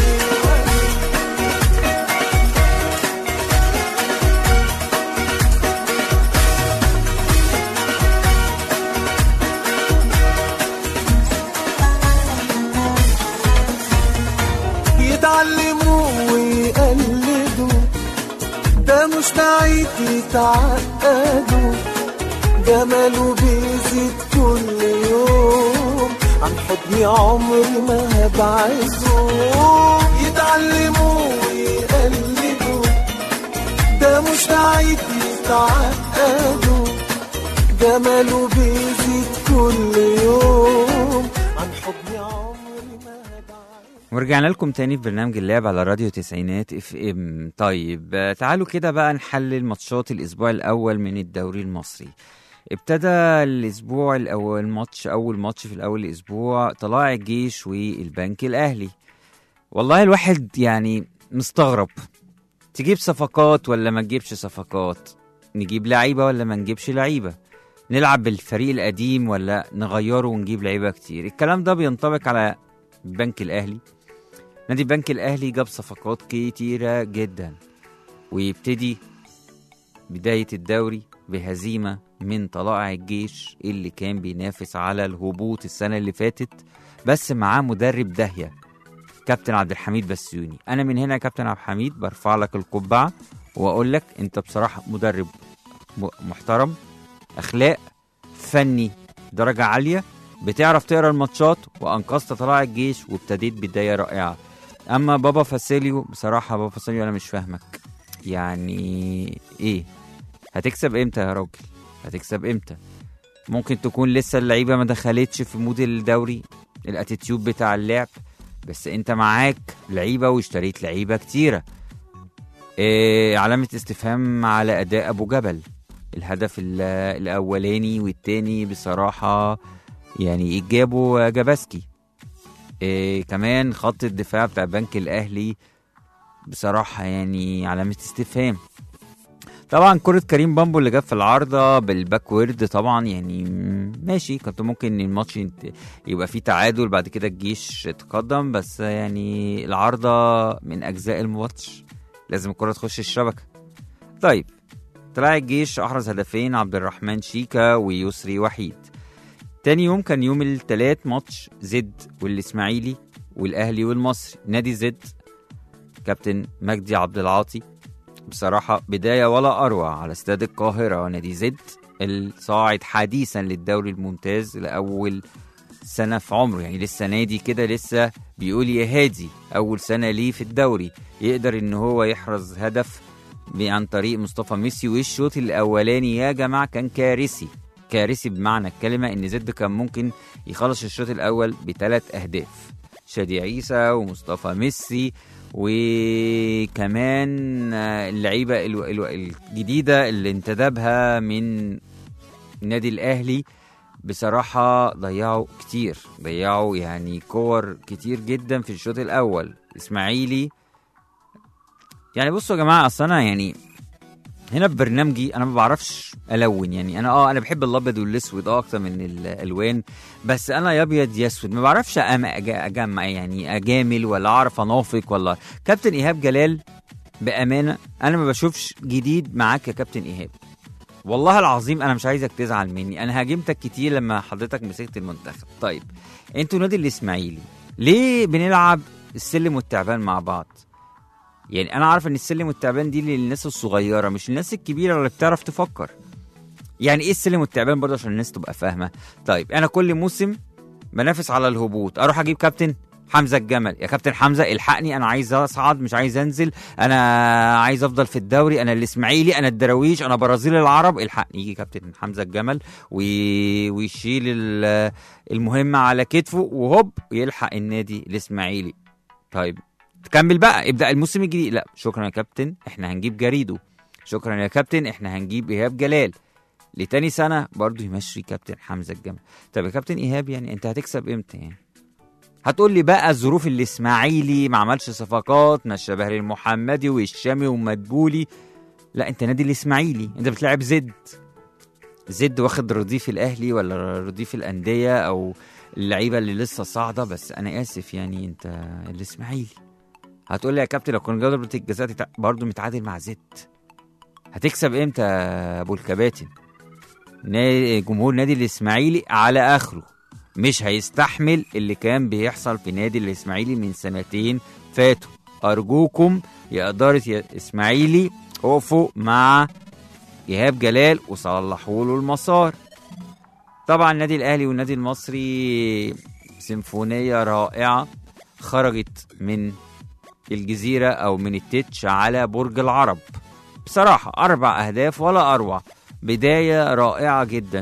يتعلموا ويقلدوا ده مش بعيد يتعقدوا جماله بيزيد كل يوم عن حضني عمري ما هبعده يتعلموا ويقلدوا ده مش بعيد يتعقدوا جماله بيزيد كل يوم عن حضني عمري ما هبعده ورجعنا لكم تاني في برنامج اللعب على راديو تسعينات اف ام طيب آه، تعالوا كده بقى نحلل ماتشات الاسبوع الاول من الدوري المصري ابتدى الاسبوع الاول ماتش اول ماتش في الاول الاسبوع طلائع الجيش والبنك الاهلي والله الواحد يعني مستغرب تجيب صفقات ولا ما تجيبش صفقات نجيب لعيبه ولا ما نجيبش لعيبه نلعب بالفريق القديم ولا نغيره ونجيب لعيبه كتير الكلام ده بينطبق على البنك الاهلي نادي البنك الاهلي جاب صفقات كتيره جدا ويبتدي بدايه الدوري بهزيمه من طلائع الجيش اللي كان بينافس على الهبوط السنه اللي فاتت بس معاه مدرب داهيه كابتن عبد الحميد بسيوني انا من هنا يا كابتن عبد الحميد برفع لك القبعه واقول لك انت بصراحه مدرب م- محترم اخلاق فني درجه عاليه بتعرف تقرا الماتشات وانقذت طلائع الجيش وابتديت بدايه رائعه اما بابا فاسيليو بصراحه بابا فاسيليو انا مش فاهمك يعني ايه هتكسب امتى يا راجل هتكسب امتى ممكن تكون لسه اللعيبه ما دخلتش في مود الدوري الاتيتيود بتاع اللعب بس انت معاك لعيبه واشتريت لعيبه كتيره إيه علامه استفهام على اداء ابو جبل الهدف ال- الاولاني والتاني بصراحه يعني جابوا جاباسكي إيه كمان خط الدفاع بتاع البنك الاهلي بصراحه يعني علامه استفهام طبعا كرة كريم بامبو اللي جاب في العارضة بالباكورد طبعا يعني م- ماشي كنت ممكن الماتش ينت- يبقى فيه تعادل بعد كده الجيش اتقدم بس يعني العارضة من أجزاء الماتش لازم الكرة تخش الشبكة طيب طلع الجيش أحرز هدفين عبد الرحمن شيكا ويسري وحيد تاني يوم كان يوم التلات ماتش زد والإسماعيلي والأهلي والمصري نادي زد كابتن مجدي عبد العاطي بصراحة بداية ولا أروع على استاد القاهرة نادي زد الصاعد حديثا للدوري الممتاز لأول سنة في عمره يعني لسه نادي كده لسه بيقول يا هادي أول سنة ليه في الدوري يقدر إن هو يحرز هدف عن طريق مصطفى ميسي والشوط الأولاني يا جماعة كان كارثي كارثي بمعنى الكلمة إن زد كان ممكن يخلص الشوط الأول بثلاث أهداف شادي عيسى ومصطفى ميسي وكمان آه، اللعيبه الو- الو- الجديده اللي انتدبها من النادي الاهلي بصراحه ضيعوا كتير ضيعوا يعني كور كتير جدا في الشوط الاول اسماعيلي يعني بصوا يا جماعه اصل انا يعني هنا في برنامجي انا ما بعرفش الون يعني انا اه انا بحب الابيض والاسود اه اكتر من الالوان بس انا يا ابيض يا اسود ما بعرفش أم- أج- اجمع يعني اجامل ولا اعرف انافق ولا كابتن ايهاب جلال بامانه انا ما بشوفش جديد معاك يا كابتن ايهاب والله العظيم انا مش عايزك تزعل مني انا هاجمتك كتير لما حضرتك مسكت المنتخب طيب انتوا نادي الاسماعيلي ليه بنلعب السلم والتعبان مع بعض يعني انا عارف ان السلم والتعبان دي للناس الصغيره مش الناس الكبيره اللي بتعرف تفكر يعني ايه السلم والتعبان برضه عشان الناس تبقى فاهمه طيب انا كل موسم بنافس على الهبوط اروح اجيب كابتن حمزه الجمل يا كابتن حمزه الحقني انا عايز اصعد مش عايز انزل انا عايز افضل في الدوري انا الاسماعيلي انا الدراويش انا برازيل العرب الحقني يجي كابتن حمزه الجمل وي... ويشيل ال- المهمه على كتفه وهوب يلحق النادي الاسماعيلي طيب تكمل بقى ابدا الموسم الجديد لا شكرا يا كابتن احنا هنجيب جريدو شكرا يا كابتن احنا هنجيب ايهاب جلال لتاني سنه برضه يمشي كابتن حمزه الجمل طب يا كابتن ايهاب يعني انت هتكسب امتى يعني هتقول لي بقى الظروف الاسماعيلي ما عملش صفقات مشى بهري المحمدي والشامي ومدبولي لا انت نادي الاسماعيلي انت بتلعب زد زد واخد رضيف الاهلي ولا رضيف الانديه او اللعيبه اللي لسه صاعده بس انا اسف يعني انت الاسماعيلي هتقول لي يا كابتن لو كان ضربة الجزاء تتع- برضه متعادل مع زد هتكسب امتى يا ابو الكباتن نا- جمهور نادي الاسماعيلي على اخره مش هيستحمل اللي كان بيحصل في نادي الاسماعيلي من سنتين فاتوا ارجوكم يا اداره يا اسماعيلي اقفوا مع ايهاب جلال وصلحوا له المسار طبعا النادي الاهلي والنادي المصري سيمفونيه رائعه خرجت من الجزيره او من التتش على برج العرب بصراحه اربع اهداف ولا اروع بدايه رائعه جدا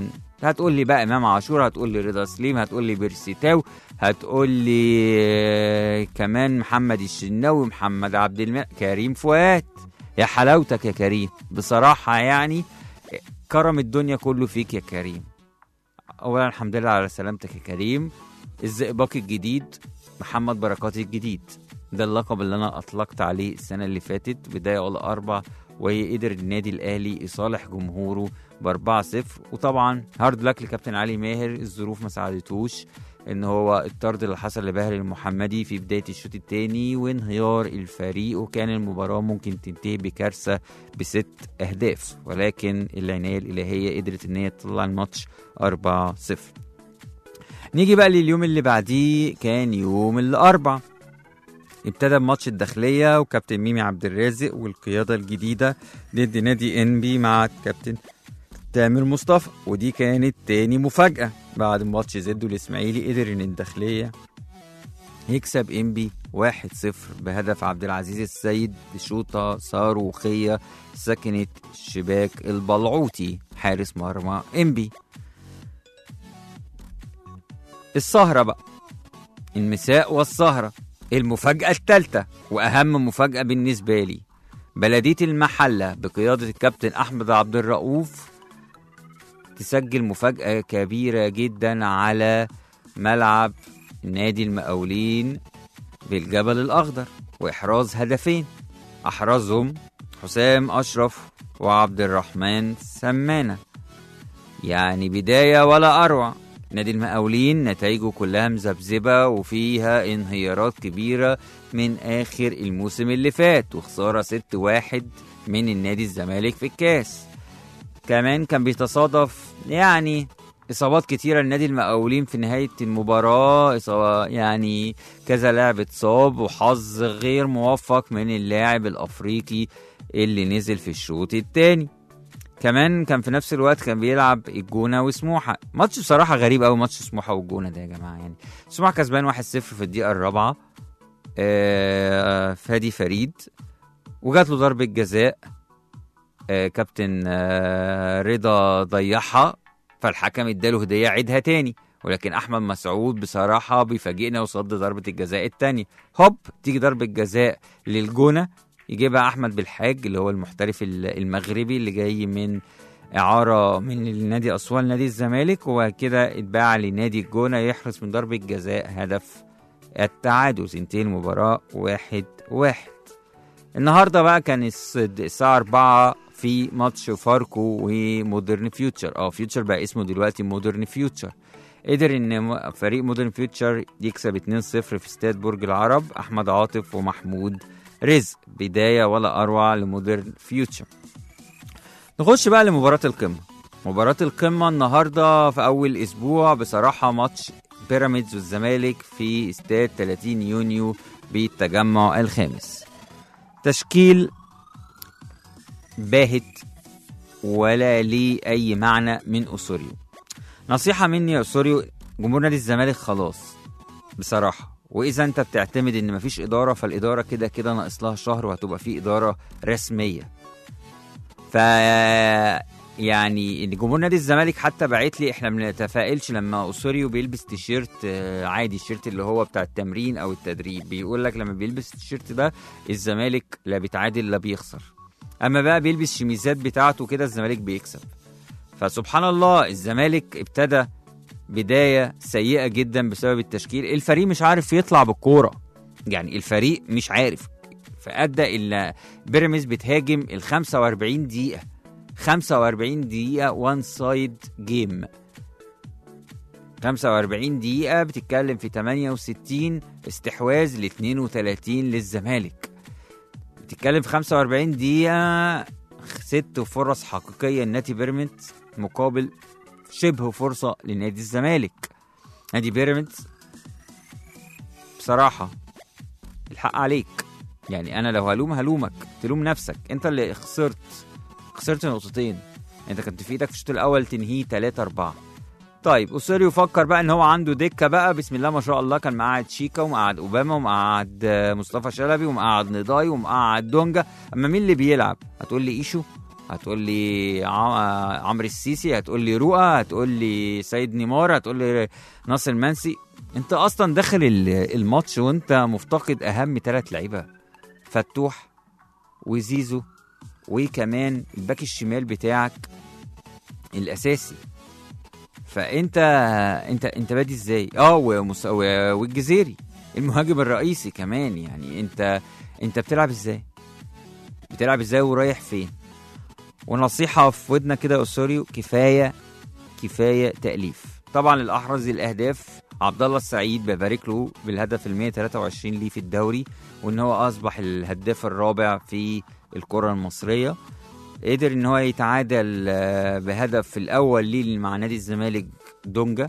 هتقول لي بقى امام عاشور هتقول لي رضا سليم هتقول لي بيرسيتاو هتقول لي آه، كمان محمد الشناوي محمد عبد المنعم كريم فؤاد يا حلاوتك يا كريم بصراحه يعني كرم الدنيا كله فيك يا كريم اولا الحمد لله على سلامتك يا كريم الزئبق الجديد محمد بركات الجديد ده اللقب اللي انا اطلقت عليه السنه اللي فاتت بدايه ولا اربع وقدر النادي الاهلي يصالح جمهوره ب 4 0 وطبعا هارد لك لكابتن علي ماهر الظروف ما ساعدتوش ان هو الطرد اللي حصل لباهر المحمدي في بدايه الشوط الثاني وانهيار الفريق وكان المباراه ممكن تنتهي بكارثه بست اهداف ولكن العنايه الالهيه قدرت ان هي تطلع الماتش 4 0 نيجي بقى لليوم اللي بعديه كان يوم الاربع ابتدى بماتش الداخليه وكابتن ميمي عبد الرازق والقياده الجديده ضد نادي انبي مع الكابتن تامر مصطفى ودي كانت تاني مفاجاه بعد ماتش زد والاسماعيلي قدر ان الداخليه يكسب انبي 1-0 بهدف عبد العزيز السيد بشوطه صاروخيه سكنت شباك البلعوطي حارس مرمى انبي السهرة بقى المساء والسهرة المفاجأة الثالثة وأهم مفاجأة بالنسبة لي بلدية المحلة بقيادة الكابتن أحمد عبد الرؤوف تسجل مفاجأة كبيرة جدا على ملعب نادي المقاولين بالجبل الأخضر وإحراز هدفين أحرزهم حسام أشرف وعبد الرحمن سمانة يعني بداية ولا أروع نادي المقاولين نتائجه كلها مذبذبة وفيها انهيارات كبيرة من آخر الموسم اللي فات وخسارة 6-1 من النادي الزمالك في الكاس كمان كان بيتصادف يعني إصابات كتيرة لنادي المقاولين في نهاية المباراة إصابة يعني كذا لاعب اتصاب وحظ غير موفق من اللاعب الأفريقي اللي نزل في الشوط التاني كمان كان في نفس الوقت كان بيلعب الجونه وسموحه ماتش بصراحه غريب قوي ماتش سموحه والجونه ده يا جماعه يعني سموحه كسبان 1-0 في الدقيقه الرابعه آه فادي فريد وجات له ضربه جزاء آه كابتن آه رضا ضيعها فالحكم اداله هديه عيدها تاني ولكن احمد مسعود بصراحه بيفاجئنا وصد ضربه الجزاء التانية هوب تيجي ضربه جزاء للجونه يجيبها احمد بالحاج اللي هو المحترف ال- المغربي اللي جاي من اعاره من النادي اسوان نادي الزمالك وكده اتباع لنادي الجونه يحرز من ضربه جزاء هدف التعادل تنتهي المباراه واحد واحد النهارده بقى كان الس- الساعه 4 في ماتش فاركو ومودرن فيوتشر اه فيوتشر بقى اسمه دلوقتي مودرن فيوتشر قدر ان م- فريق مودرن فيوتشر يكسب 2-0 في استاد برج العرب احمد عاطف ومحمود رزق بداية ولا أروع لمودرن فيوتشر نخش بقى لمباراة القمة مباراة القمة النهاردة في أول أسبوع بصراحة ماتش بيراميدز والزمالك في استاد 30 يونيو بالتجمع الخامس تشكيل باهت ولا ليه أي معنى من أسوريو نصيحة مني يا أسوريو جمهور نادي الزمالك خلاص بصراحة واذا انت بتعتمد ان مفيش اداره فالاداره كده كده ناقص لها شهر وهتبقى في اداره رسميه ف يعني ان جمهور نادي الزمالك حتى بعت لي احنا ما بنتفائلش لما اسوريو بيلبس تيشيرت آه، عادي التيشيرت اللي هو بتاع التمرين او التدريب بيقول لك لما بيلبس التيشيرت ده الزمالك لا بيتعادل لا بيخسر اما بقى بيلبس شميزات بتاعته كده الزمالك بيكسب فسبحان الله الزمالك ابتدى بدايه سيئه جدا بسبب التشكيل الفريق مش عارف يطلع بالكوره يعني الفريق مش عارف فادى الا بيراميدز بتهاجم ال 45 دقيقه 45 دقيقه وان سايد جيم 45 دقيقة بتتكلم في 68 استحواذ ل 32 للزمالك بتتكلم في 45 دقيقة ست فرص حقيقية لنادي بيراميدز مقابل شبه فرصة لنادي الزمالك نادي بيراميدز بصراحة الحق عليك يعني أنا لو هلوم هلومك تلوم نفسك أنت اللي خسرت خسرت نقطتين أنت كنت في إيدك في الشوط الأول تنهيه 3 4 طيب أوسوريو فكر بقى إن هو عنده دكة بقى بسم الله ما شاء الله كان مقعد شيكا ومقعد أوباما ومقعد آه، مصطفى شلبي ومقعد نضاي ومقعد دونجا أما مين اللي بيلعب؟ هتقول لي إيشو؟ هتقول لي ع- عمرو السيسي هتقول لي رؤى هتقول لي سيد نيمار هتقول لي ناصر منسي انت اصلا داخل ال- الماتش وانت مفتقد اهم ثلاث لعيبه فتوح وزيزو وكمان الباك الشمال بتاعك الاساسي فانت انت انت بادي ازاي اه ومس- و- والجزيري المهاجم الرئيسي كمان يعني انت انت بتلعب ازاي بتلعب ازاي ورايح فين ونصيحة في ودنا كده يا أسوريو كفاية كفاية تأليف طبعا الأحرز الأهداف عبد الله السعيد ببارك له بالهدف ال 123 ليه في الدوري وإن هو أصبح الهداف الرابع في الكرة المصرية قدر إن هو يتعادل آه، بهدف الأول ليه مع نادي الزمالك دونجا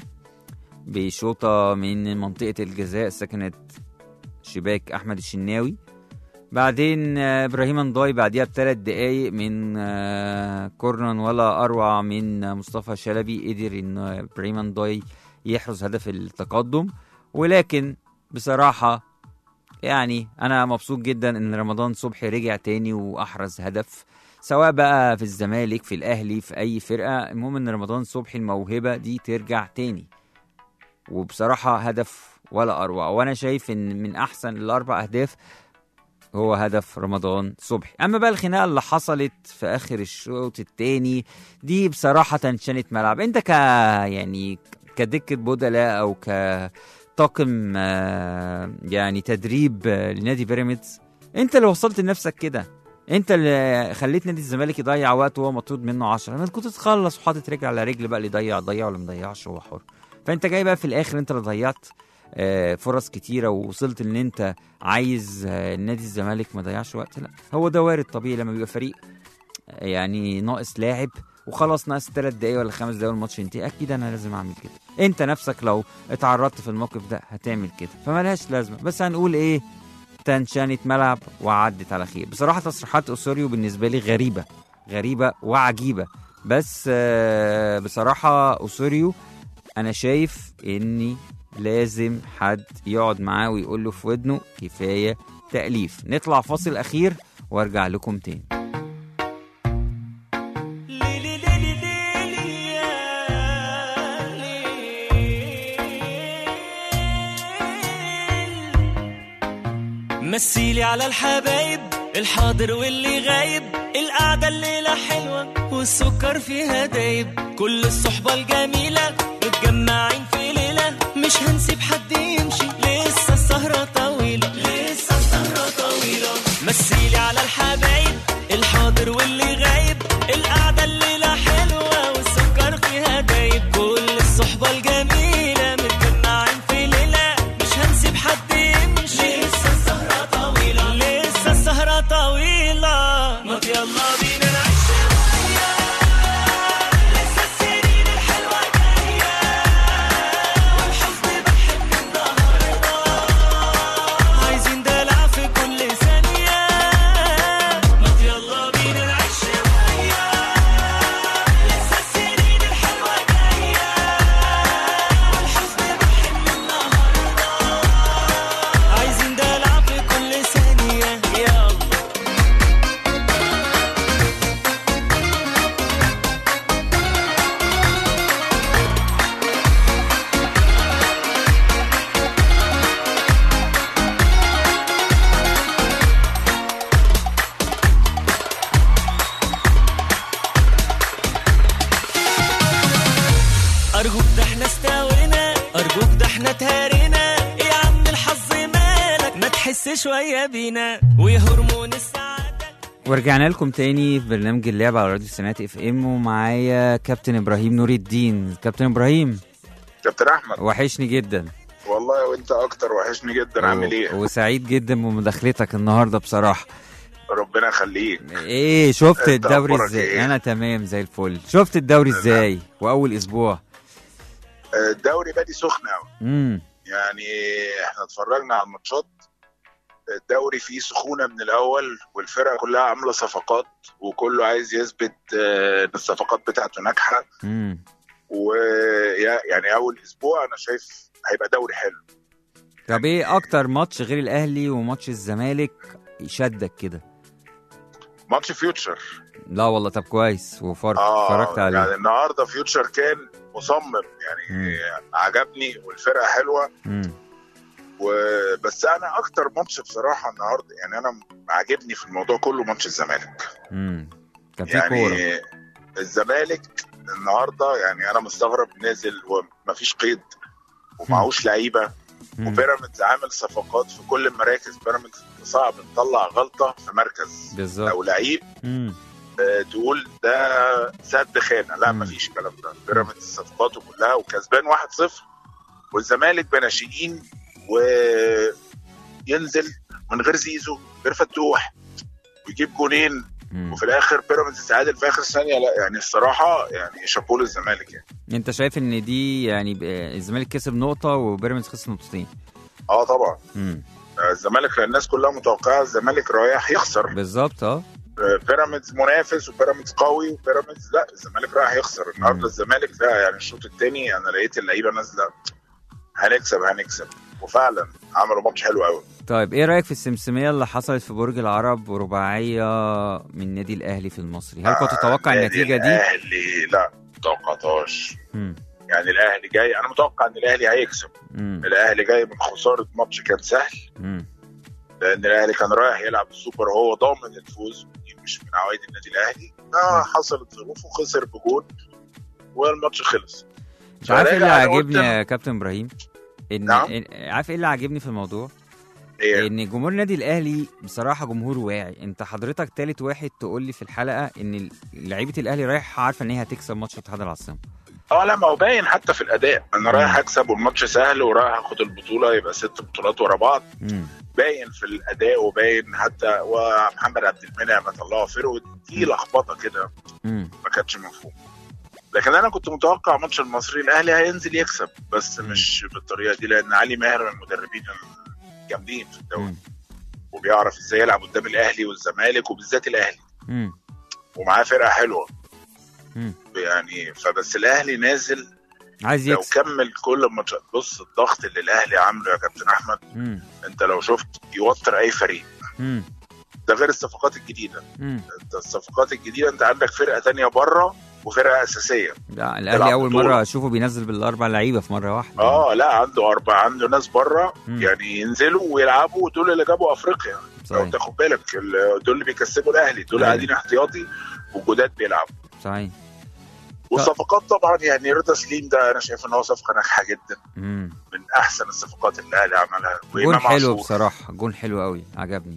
بشوطة من منطقة الجزاء سكنت شباك أحمد الشناوي بعدين آه، ابراهيم انضاي بعديها بثلاث دقايق من آه، كورنر ولا اروع من آه، مصطفى شلبي قدر ان آه، ابراهيم انضاي يحرز هدف التقدم ولكن بصراحه يعني انا مبسوط جدا ان رمضان صبحي رجع تاني واحرز هدف سواء بقى في الزمالك في الاهلي في اي فرقه المهم ان رمضان صبحي الموهبه دي ترجع تاني وبصراحه هدف ولا اروع وانا شايف ان من احسن الاربع اهداف هو هدف رمضان صبحي اما بقى الخناقه اللي حصلت في اخر الشوط التاني دي بصراحه تنشنت ملعب انت ك يعني كدكه بدلاء او كطاقم آه، يعني تدريب آه، لنادي بيراميدز انت اللي وصلت لنفسك كده انت اللي خليت نادي الزمالك يضيع وقت وهو مطرود منه 10 ما كنت تخلص وحاطط رجل على رجل بقى اللي يضيع ضيع ولا ما ضيعش هو حر فانت جاي بقى في الاخر انت اللي ضيعت آه، فرص كتيره ووصلت ان انت عايز آه، نادي الزمالك ما ضيعش وقت لا هو ده وارد طبيعي لما بيبقى فريق آه، يعني ناقص لاعب وخلاص ناقص ثلاث دقايق ولا خمس دقايق والماتش ينتهي اكيد انا لازم اعمل كده انت نفسك لو اتعرضت في الموقف ده هتعمل كده فملهاش لازمه بس هنقول ايه تنشنت ملعب وعدت على خير بصراحه تصريحات اسوريو بالنسبه لي غريبه غريبه وعجيبه بس آه، بصراحه اسوريو انا شايف اني لازم حد يقعد معاه ويقول له في ودنه كفايه تاليف نطلع فاصل اخير وارجع لكم تاني مثيلي على الحبايب الحاضر واللي غايب القعدة الليلة حلوة والسكر فيها دايب كل الصحبة الجميلة متجمعين في ليلة مش هنسيب حد يمشي لسه السهرة طويلة لسه السهرة طويلة مثيلي على الحبايب الحاضر واللي غايب القعدة الليلة حلوة والسكر فيها دايب كل الصحبة الجميلة متجمعين في ليلة مش هنسيب حد يمشي لسه السهرة طويلة لسه السهرة طويلة ما يلا بينا نعيش شوية لسه السنين الحلوة جاية والحزن بحب النهاردة عايزين دلع في كل ثانية ما يلا بينا نعيش شوية لسه السنين الحلوة جاية والحزن بحب النهاردة عايزين دلع في كل ثانية يلا أرجوك ده احنا استوينا أرجوك ده احنا تهارينا يا عم الحظ مالك ما تحس شوية بينا وهرمون السعادة ورجعنا لكم تاني في برنامج اللعب على راديو سنات اف ام ومعايا كابتن ابراهيم نور الدين كابتن ابراهيم كابتن احمد وحشني جدا والله وانت اكتر وحشني جدا عامل و- ايه وسعيد جدا بمداخلتك النهارده بصراحه ربنا يخليك ايه شفت انت الدوري اخبارك ازاي ايه؟ انا تمام زي الفل شفت الدوري ازاي واول اسبوع آه، الدوري بادي سخن قوي امم يعني احنا اتفرجنا على الماتشات الدوري فيه سخونه من الاول والفرقه كلها عامله صفقات وكله عايز يثبت آه، ان الصفقات بتاعته ناجحه امم ويعني اول اسبوع انا شايف هيبقى دوري حلو طب ايه اكتر ماتش غير الاهلي وماتش الزمالك شدك كده ماتش فيوتشر لا والله طب كويس وفرق اه اتفرجت عليه يعني النهارده فيوتشر كان مصمم يعني مم. عجبني والفرقه حلوه مم. وبس انا اكتر ماتش بصراحه النهارده يعني انا عاجبني في الموضوع كله ماتش الزمالك مم. كان في كوره يعني الزمالك النهارده يعني انا مستغرب نازل ومفيش قيد ومعهوش لعيبه مم. وبيراميدز عامل صفقات في كل المراكز بيراميدز صعب نطلع غلطه في مركز بالظبط او لعيب مم. آه، تقول ده سد خانه لا مم. مفيش الكلام ده بيراميدز صفقاته كلها وكسبان 1-0 والزمالك بناشئين وينزل من غير زيزو غير فتوح ويجيب جونين مم. وفي الاخر بيراميدز يتعادل في اخر ثانيه لا يعني الصراحه يعني شابوه للزمالك يعني انت شايف ان دي يعني ب- الزمالك كسب نقطه وبيراميدز خسر نقطتين اه طبعا مم. آه، الزمالك الناس كلها متوقعه الزمالك رايح يخسر بالظبط اه آه، بيراميدز منافس وبيراميدز قوي وبيراميدز لا الزمالك رايح يخسر مم. النهارده الزمالك لا يعني الشوط الثاني انا لقيت اللعيبه نازله هنكسب هنكسب وفعلا عملوا ماتش حلو قوي طيب ايه رايك في السمسميه اللي حصلت في برج العرب ورباعيه من النادي الاهلي في المصري هل كنت تتوقع النتيجه دي الاهلي لا توقعتهاش مم. يعني الاهلي جاي انا متوقع ان الاهلي هيكسب مم. الاهلي جاي من خساره ماتش كان سهل مم. لان الاهلي كان رايح يلعب السوبر وهو ضامن الفوز ودي مش من عوايد النادي الاهلي آه حصلت ظروف وخسر بجول والماتش خلص انت عارف ايه اللي فراجع أنا قلت عاجبني يا كابتن ابراهيم ان نعم. إن- عارف ايه اللي عاجبني في الموضوع ايه ان جمهور النادي الاهلي بصراحه جمهور واعي انت حضرتك تالت واحد تقول لي في الحلقه ان لعيبه الاهلي رايحه عارفه ان هي هتكسب ماتش اتحاد العاصمه اه لا ما هو باين حتى في الاداء انا رايح مم. اكسب والماتش سهل ورايح اخد البطوله يبقى ست بطولات ورا بعض مم. باين في الاداء وباين حتى ومحمد عبد المنعم طلعه فرقه دي لخبطه كده مم. ما كانتش مفهوم لكن انا كنت متوقع ماتش المصري الاهلي هينزل يكسب بس مم. مش بالطريقه دي لان علي ماهر من المدربين الجامدين في الدوري مم. وبيعرف ازاي يلعب قدام الاهلي والزمالك وبالذات الاهلي مم. ومعاه فرقه حلوه مم. يعني فبس الاهلي نازل عايز لو يكسب كمل كل الماتشات بص الضغط اللي الاهلي عامله يا كابتن احمد مم. انت لو شفت يوتر اي فريق مم. ده غير الصفقات الجديده مم. انت الصفقات الجديده انت عندك فرقه تانية بره وفرقه اساسيه لا الاهلي تلعب اول بطولة. مره اشوفه بينزل بالاربع لعيبه في مره واحده اه لا عنده اربع عنده ناس بره مم. يعني ينزلوا ويلعبوا دول اللي جابوا افريقيا لو صحيح تاخد بالك ال- دول اللي بيكسبوا الاهلي دول أيوة. قاعدين احتياطي والجداد بيلعبوا صحيح والصفقات طبعا يعني رضا سليم ده انا شايف ان هو صفقه ناجحه جدا مم. من احسن الصفقات اللي الاهلي عملها جون وإمام حلو عاشور. بصراحه جون حلو قوي عجبني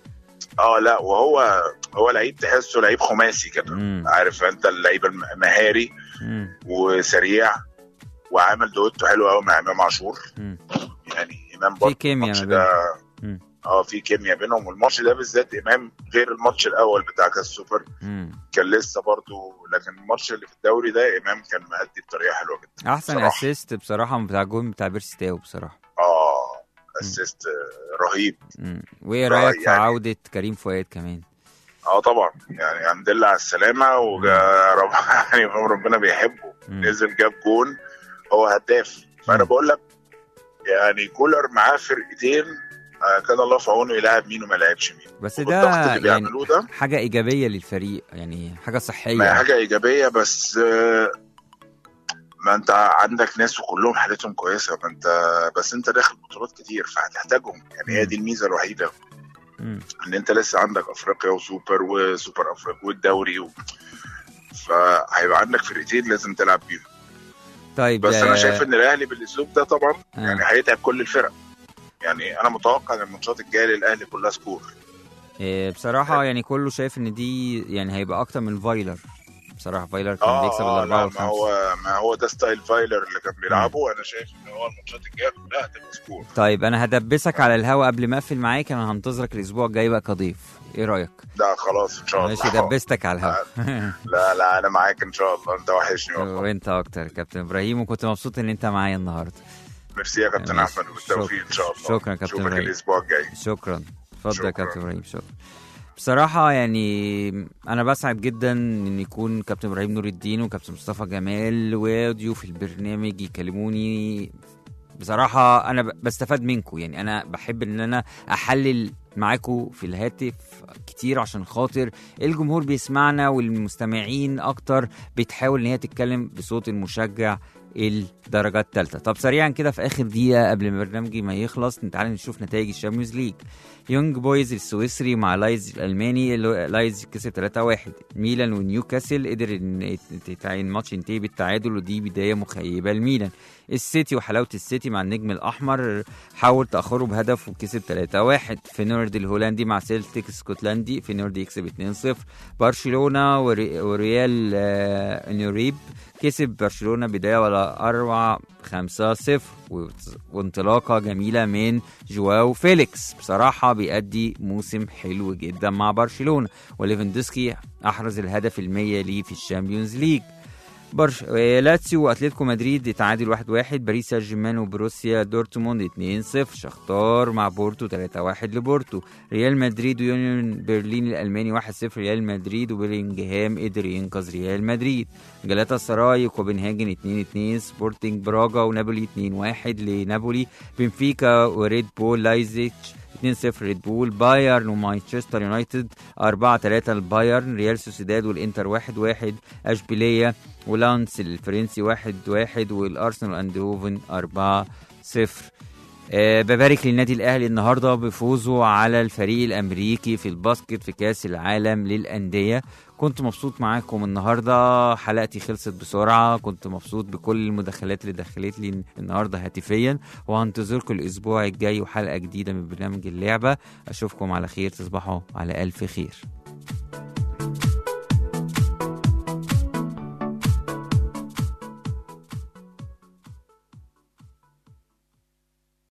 اه لا وهو هو لعيب تحسه لعيب خماسي كده مم. عارف انت اللعيب الم- مهاري مم. وسريع وعامل دويتو حلو قوي مع امام عاشور مم. يعني امام برضه كيميا الماتش ما ده مم. اه في كيميا بينهم والماتش ده بالذات امام غير الماتش الاول بتاع كاس السوبر مم. كان لسه برضه لكن الماتش اللي في الدوري ده امام كان مأدي بطريقه حلوه جدا احسن بصراحة. اسيست بصراحه بتاع الجون بتاع بيرسي تاو بصراحه اه اسيست رهيب مم. وايه رأي رايك في يعني. عوده كريم فؤاد كمان اه طبعا يعني الحمد لله على السلامه وجا رب يعني ربنا بيحبه مم. نزل جاب جون هو هداف فانا مم. بقول لك يعني كولر معاه فرقتين آه كان الله في عونه يلعب مين وما يلعبش مين بس والضغط ده اللي يعني بيعملوه ده حاجه ايجابيه للفريق يعني حاجه ما هي صحيه حاجه ايجابيه بس آه، ما انت عندك ناس وكلهم حالتهم كويسه ما انت بس انت داخل بطولات كتير فهتحتاجهم يعني هي دي الميزه الوحيده مم. ان انت لسه عندك افريقيا وسوبر وسوبر افريقيا والدوري و... فهيبقى عندك فرقتين لازم تلعب بيهم طيب بس آه، انا شايف ان الاهلي بالاسلوب ده طبعا آه. يعني هيتعب كل الفرق يعني انا متوقع ان الماتشات الجايه للاهلي كلها سكور آه، بصراحه يعني كله شايف ان دي يعني هيبقى اكتر من فايلر بصراحه فايلر كان اه, بيكسب آه الاربعه لا ما والخمسه هو ما هو ده ستايل فايلر اللي كان بيلعبه انا شايف ان هو الماتشات الجايه كلها هتبقى سكور طيب انا هدبسك على الهوا قبل ما اقفل معاك انا هنتظرك الاسبوع الجاي بقى كضيف ايه رايك لا خلاص ان شاء الله ماشي دبستك على الهوا لا لا انا معاك ان شاء الله انت وحشني والله وانت اكتر كابتن ابراهيم وكنت مبسوط ان انت معايا النهارده ميرسي يا كابتن ماشي. احمد وبالتوفيق ان شاء الله شكرا يا كابتن اشوفك إبراهيم. الاسبوع الجاي شكرا اتفضل يا شكراً. كابتن ابراهيم شكرا بصراحة يعني أنا بسعد جدا إن يكون كابتن إبراهيم نور الدين وكابتن مصطفى جمال وضيوف البرنامج يكلموني بصراحه انا ب- بستفاد منكم يعني انا بحب ان انا احلل معاكم في الهاتف كتير عشان خاطر الجمهور بيسمعنا والمستمعين اكتر بتحاول ان هي تتكلم بصوت المشجع الدرجة الثالثة طب سريعا كده في آخر دقيقة قبل ما برنامجي ما يخلص تعالى نشوف نتائج الشامبيونز ليج يونج بويز السويسري مع لايز الألماني اللي- لايز كسب 3-1 ميلان ونيوكاسل قدر ان يتعين ماتش ينتهي بالتعادل ودي بداية مخيبة لميلان السيتي وحلاوة السيتي مع النجم الأحمر حاول تأخره بهدف وكسب 3-1 فينورد الهولندي مع سيلتيك اسكتلندي فينورد يكسب 2-0 برشلونة وري- وريال آه، نوريب كسب برشلونة بداية ولا أربعة خمسة صفر وانطلاقة جميلة من جواو فيليكس بصراحة بيأدي موسم حلو جدا مع برشلونة وليفاندوسكي أحرز الهدف المية ليه في الشامبيونز ليج برش... آه، لاتسيو واتلتيكو مدريد اتعادل 1-1 واحد واحد. باريس سان جيرمان وبروسيا دورتموند 2-0 شختار مع بورتو 3-1 لبورتو ريال مدريد ويونيون برلين الالماني 1-0 ريال مدريد وبيلينجهام قدر ينقذ ريال مدريد جلاتا سراي وكوبنهاجن 2-2 سبورتنج براغا ونابولي 2-1 لنابولي بنفيكا وريد بول لايزيتش 2-0 ريد بول بايرن ومانشستر يونايتد 4-3 البايرن ريال سوسيداد والانتر 1-1 اشبيليه ولانس الفرنسي 1-1 والارسنال اندهوفن 4-0 آه، ببارك للنادي الاهلي النهارده بفوزه على الفريق الامريكي في الباسكت في كاس العالم للانديه كنت مبسوط معاكم النهارده حلقتي خلصت بسرعه كنت مبسوط بكل المداخلات اللي دخلت لي النهارده هاتفيا وهنتظركم الاسبوع الجاي وحلقه جديده من برنامج اللعبه اشوفكم على خير تصبحوا على الف خير